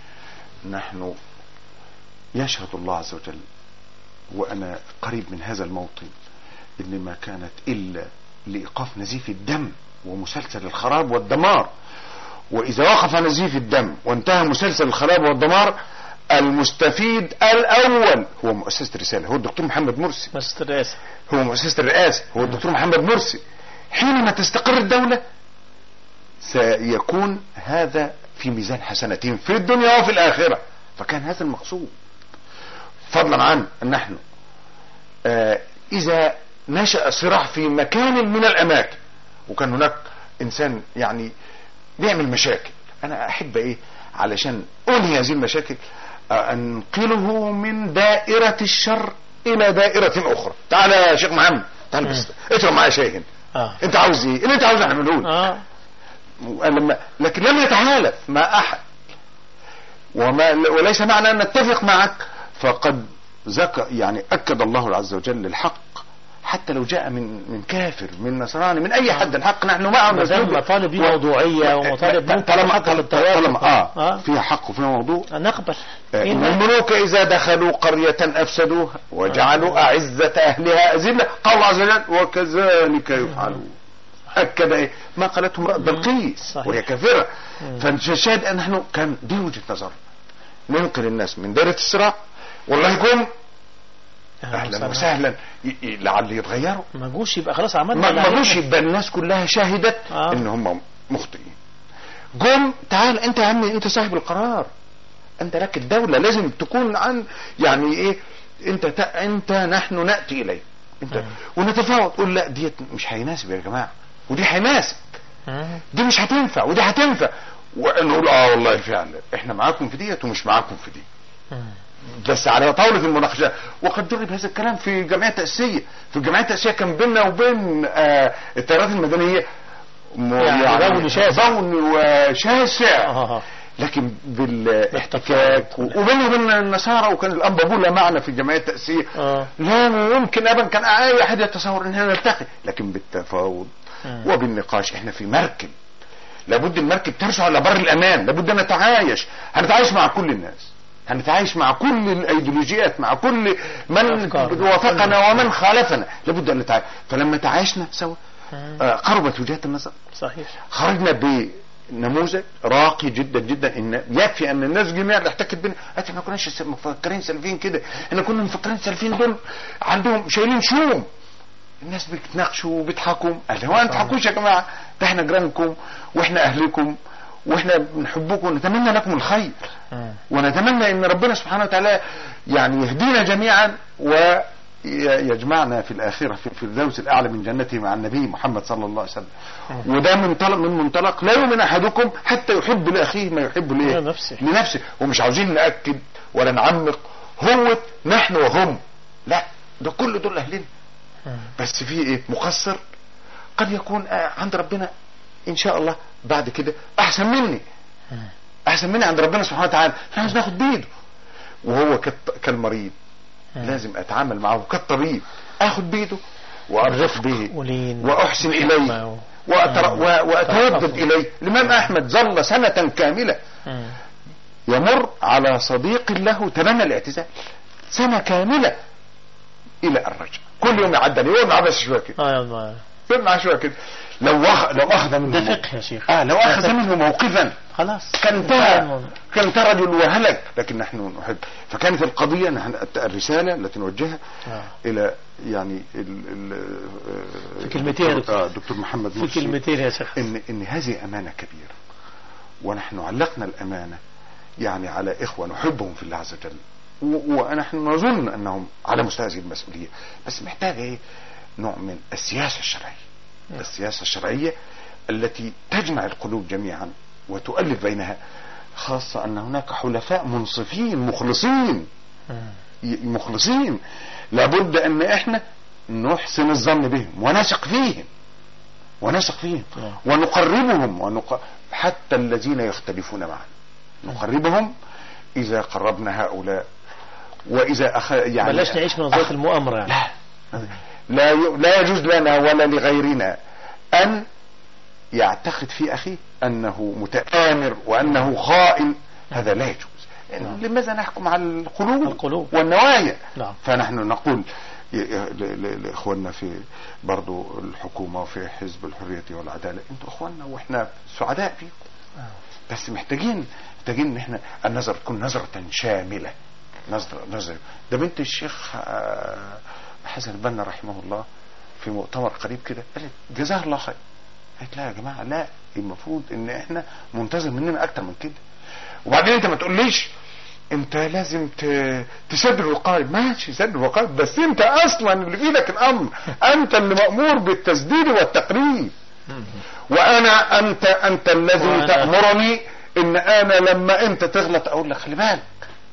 نحن يشهد الله عز وجل وانا قريب من هذا الموطن ان ما كانت الا لايقاف نزيف الدم ومسلسل الخراب والدمار واذا وقف نزيف الدم وانتهى مسلسل الخراب والدمار المستفيد الاول هو مؤسسه الرساله هو الدكتور محمد مرسي ماجستير الرئاسه هو مؤسسة الرئاسة هو الدكتور محمد مرسي حينما تستقر الدولة سيكون هذا في ميزان حسنتين في الدنيا وفي الآخرة فكان هذا المقصود فضلا عن أن نحن آه إذا نشأ صراع في مكان من الأماكن وكان هناك إنسان يعني بيعمل مشاكل أنا أحب إيه علشان أنهي هذه المشاكل آه، أنقله من دائرة الشر إلى دائرة أخرى تعال يا شيخ محمد تعال بس اشرب معايا شاي هنا اه انت عاوز ايه اللي انت عاوز اعمله لك اه لما لكن لم يتحالف مع احد وما وليس معنى ان نتفق معك فقد ذكر يعني اكد الله عز وجل الحق حتى لو جاء من من كافر من نصراني من اي حد الحق نحن معه ما دام نسلك. مطالب دي موضوعيه ومطالب ممكن طالما حتى للتوافق طالما اه, آه. فيها حق وفيها موضوع نقبل آه، إيه إن المانع؟ الملوك إذا دخلوا قرية أفسدوها وجعلوا أعزة أهلها أذلة قال الله عز وجل وكذلك يفعلون أكد إيه ما قالته امرأة بلقيس صحيح. وهي كافرة فالشاهد أن نحن كان دي وجهة نظر ننقل الناس من دائرة الصراع والله يكون أهلا وسهلا ي- ي- لعل يتغيروا ما جوش يبقى خلاص عملنا ما اللي ما علينا. جوش يبقى الناس كلها شاهدت آه. ان هم مخطئين جم تعال انت يا عمي انت صاحب القرار انت لك الدولة لازم تكون عن يعني ايه انت ت... انت نحن ناتي اليك انت ونتفاوض تقول لا ديت مش هيناسب يا جماعه ودي هيناسب مم. دي مش هتنفع ودي هتنفع ونقول اه والله فعلا احنا معاكم في ديت ومش معاكم في دي مم. بس على طاولة المناقشة وقد جرب هذا الكلام في الجمعية التأسيسية في الجمعية التأسيسية كان بيننا وبين آه التيارات المدنية م- يعني بون شاسع. بون وشاسع آه. لكن بالاحتكاك و- وبينه وبين النصارى وكان الأنبا بولا معنا في الجمعية التأسيسية آه. لا يمكن أبدا كان أي أحد يتصور أن احنا نلتقي لكن بالتفاوض مم. وبالنقاش احنا في مركب لابد المركب ترسو على بر الامان لابد ان نتعايش هنتعايش مع كل الناس هنتعايش مع كل الايديولوجيات مع كل من أفكار. وافقنا ومن خالفنا لابد ان نتعايش فلما تعايشنا سوا مم. آه، قربت وجهات النظر صحيح خرجنا بنموذج راقي جدا جدا ان يكفي ان الناس جميعا اللي احتكت بنا قالت احنا ما كناش مفكرين سالفين كده احنا كنا مفكرين سالفين دول عندهم شايلين شوم الناس بتناقشوا وبيضحكوا قال هو انتوا تضحكوش يا جماعه ده احنا جيرانكم واحنا اهلكم واحنا بنحبكم ونتمنى لكم الخير مم. ونتمنى ان ربنا سبحانه وتعالى يعني يهدينا جميعا ويجمعنا في الاخره في الفردوس الاعلى من جنته مع النبي محمد صلى الله عليه وسلم وده منطلق من منطلق لا يؤمن احدكم حتى يحب لاخيه ما يحب لايه لنفسه. لنفسه ومش عاوزين ناكد ولا نعمق هو نحن وهم لا ده كل دول اهلنا مم. بس في ايه مقصر قد يكون آه، عند ربنا ان شاء الله بعد كده احسن مني مم. احسن مني عند ربنا سبحانه وتعالى احنا عايز ناخد بايده وهو كالط- كالمريض مم. لازم اتعامل معه كالطبيب اخد بايده وارفق به ولين واحسن وحكمة اليه و- وأتر... مم. و... واتودد تعاطف. اليه الامام احمد ظل سنه كامله مم. يمر على صديق له تمنى الاعتزال سنه كامله الى ان رجع كل يوم يعدي عليه يوم عبس شويه كده اه ما- يوم معاه شويه كده لو أخ... لو اخذ منه ده فقه يا شيخ اه لو اخذ منه موقفا خلاص كان انتهى كان انتهى رجل وهلك لكن نحن نحب فكانت القضيه نحن الرساله التي نوجهها آه. الى يعني ال ال في كلمتين يا دكتور. آه دكتور محمد في مرسي كلمتين يا شيخ ان ان هذه امانه كبيره ونحن علقنا الامانه يعني على اخوه نحبهم في الله عز وجل و- ونحن نظن انهم على مستوى هذه المسؤوليه بس محتاجه ايه نوع من السياسه الشرعيه السياسه الشرعيه التي تجمع القلوب جميعا وتؤلف بينها خاصه ان هناك حلفاء منصفين مخلصين مم. ي- مخلصين لابد ان احنا نحسن الظن بهم ونثق فيهم ونثق فيهم نعم. ونقربهم ونق... حتى الذين يختلفون معنا نقربهم اذا قربنا هؤلاء واذا أخ... يعني بلاش نعيش من نظريه أخ- المؤامره يعني لا لا ي... لا يجوز لنا ولا لغيرنا ان يعتقد في اخيه انه متآمر وانه خائن هذا لا يجوز نعم. لماذا نحكم على القلوب القلوب. والنوايا نعم. فنحن نقول ي- ي- ل- ل- لاخواننا في برضو الحكومه وفي حزب الحريه والعداله انتوا اخواننا واحنا سعداء فيكم آه. بس محتاجين محتاجين ان احنا النظر تكون نظرة شاملة نظرة نظرة ده بنت الشيخ آه، حسن البنا رحمه الله في مؤتمر قريب كده قالت جزاها الله خير قالت لا يا جماعة لا المفروض ان احنا منتظر مننا اكتر من كده وبعدين انت ما تقوليش انت لازم ت- تسد الوقائد ماشي سد الوقائد بس انت اصلا اللي في ايدك الامر انت اللي مامور بالتسديد والتقريب مم. وانا انت انت الذي وأنا- تأمرني ان انا لما انت تغلط اقول لك خلي بالك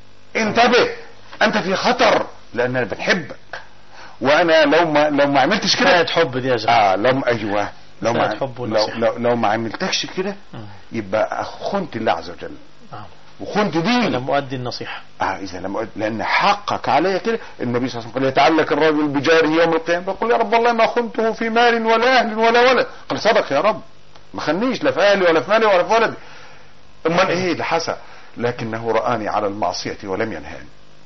انتبه انت في خطر لان انا بنحبك وانا لو ما لو ما عملتش كفايه كده حب دي يا شيخ اه لو ايوه لو ما كفاية حب لو, ونصيحة. لو, لو ما عملتكش كده مم. يبقى خنت الله عز وجل نعم وخنت انا ديني مؤدي النصيحه اه اذا لم أد... لان حقك علي كده النبي صلى الله عليه وسلم قال يتعلق الرجل بجاره يوم القيامه فقل يا رب والله ما خنته في مال ولا اهل ولا ولد قال صدق يا رب ما خنيش لا في اهلي ولا في مالي ولا في ولدي امال ايه اللي حصل لكنه رآني على المعصية ولم ينهاني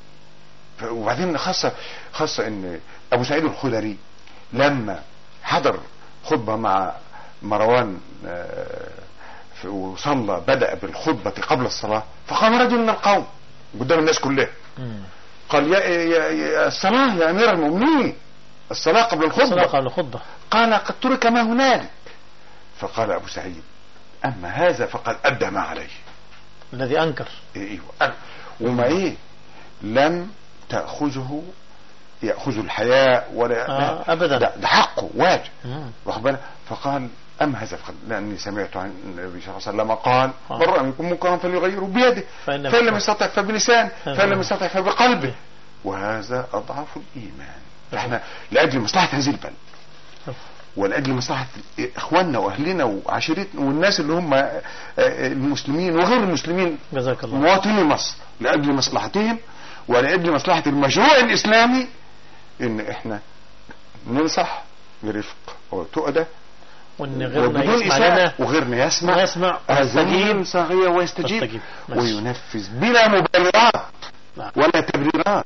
ف- وبعدين خاصة خاصة ان ابو سعيد الخدري لما حضر خطبة مع مروان آه، في- وصلى بدأ بالخطبة قبل الصلاة فقام رجل من القوم قدام الناس كلها مم. قال يا, يا, يا الصلاة يا أمير المؤمنين الصلاة قبل الخطبة صلاة قبل الخطبة قال قد ترك ما هنالك فقال أبو سعيد أما هذا فقد أدى ما عليه الذي أنكر إيه ايوه أنا. وما ايه لم تأخذه يأخذ الحياء ولا آه، لا. أبداً. ده, ده حقه واجب مم. واخد بالك فقال أما هذا فقد لأني سمعت عن النبي صلى الله عليه وسلم قال آه. من رأى منكم منكرا فليغيره بيده فإن فإن لم لم يستطع فبلسان آه. فإن لم يستطع فبقلبه وهذا أضعف الإيمان احنا لأجل مصلحة هذه البلد ولأجل مصلحة إخواننا وأهلنا وعشيرتنا والناس اللي هم آه، آه، المسلمين وغير المسلمين جزاك الله مواطني مصر لأجل مصلحتهم ولأجل مصلحة المشروع الإسلامي إن إحنا ننصح برفق وتؤدى وإن غيرنا وبدون يسمع إساءة لنا وغيرنا يسمع ويسمع أذان ويستجيب صغير ويستجيب ويستجيب. ماشي. وينفذ بلا مبالغات نعم. ولا تبريرات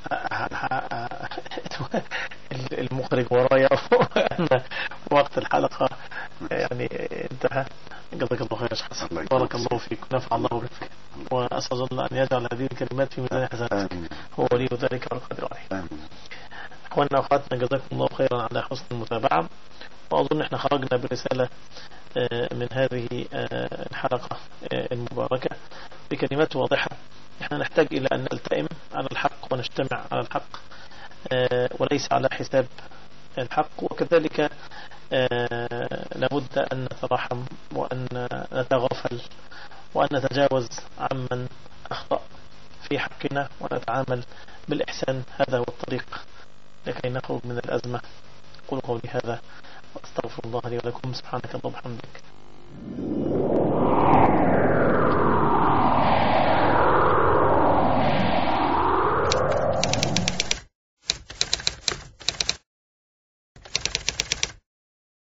المخرج ورايا أن وقت الحلقة يعني انتهى جزاك الله خير يا شيخ حسن الله بارك يجزاك. الله فيك ونفع الله بك وأسأل الله أن يجعل هذه الكلمات في ميزان حسنات آمين هو ولي ذلك والقدر عليه آمين أخواننا وأخواتنا جزاكم الله خيرا على حسن المتابعة وأظن احنا خرجنا برسالة آه، من هذه آه، الحلقة آه، المباركة بكلمات واضحة احنا نحتاج إلى أن نلتئم على الحق ونجتمع على الحق آه، وليس على حساب الحق وكذلك آه، لابد أن نترحم وأن نتغافل وأن نتجاوز عمن أخطأ في حقنا ونتعامل بالإحسان هذا هو الطريق لكي نخرج من الأزمة قل قولي هذا وأستغفر الله لي ولكم سبحانك اللهم وبحمدك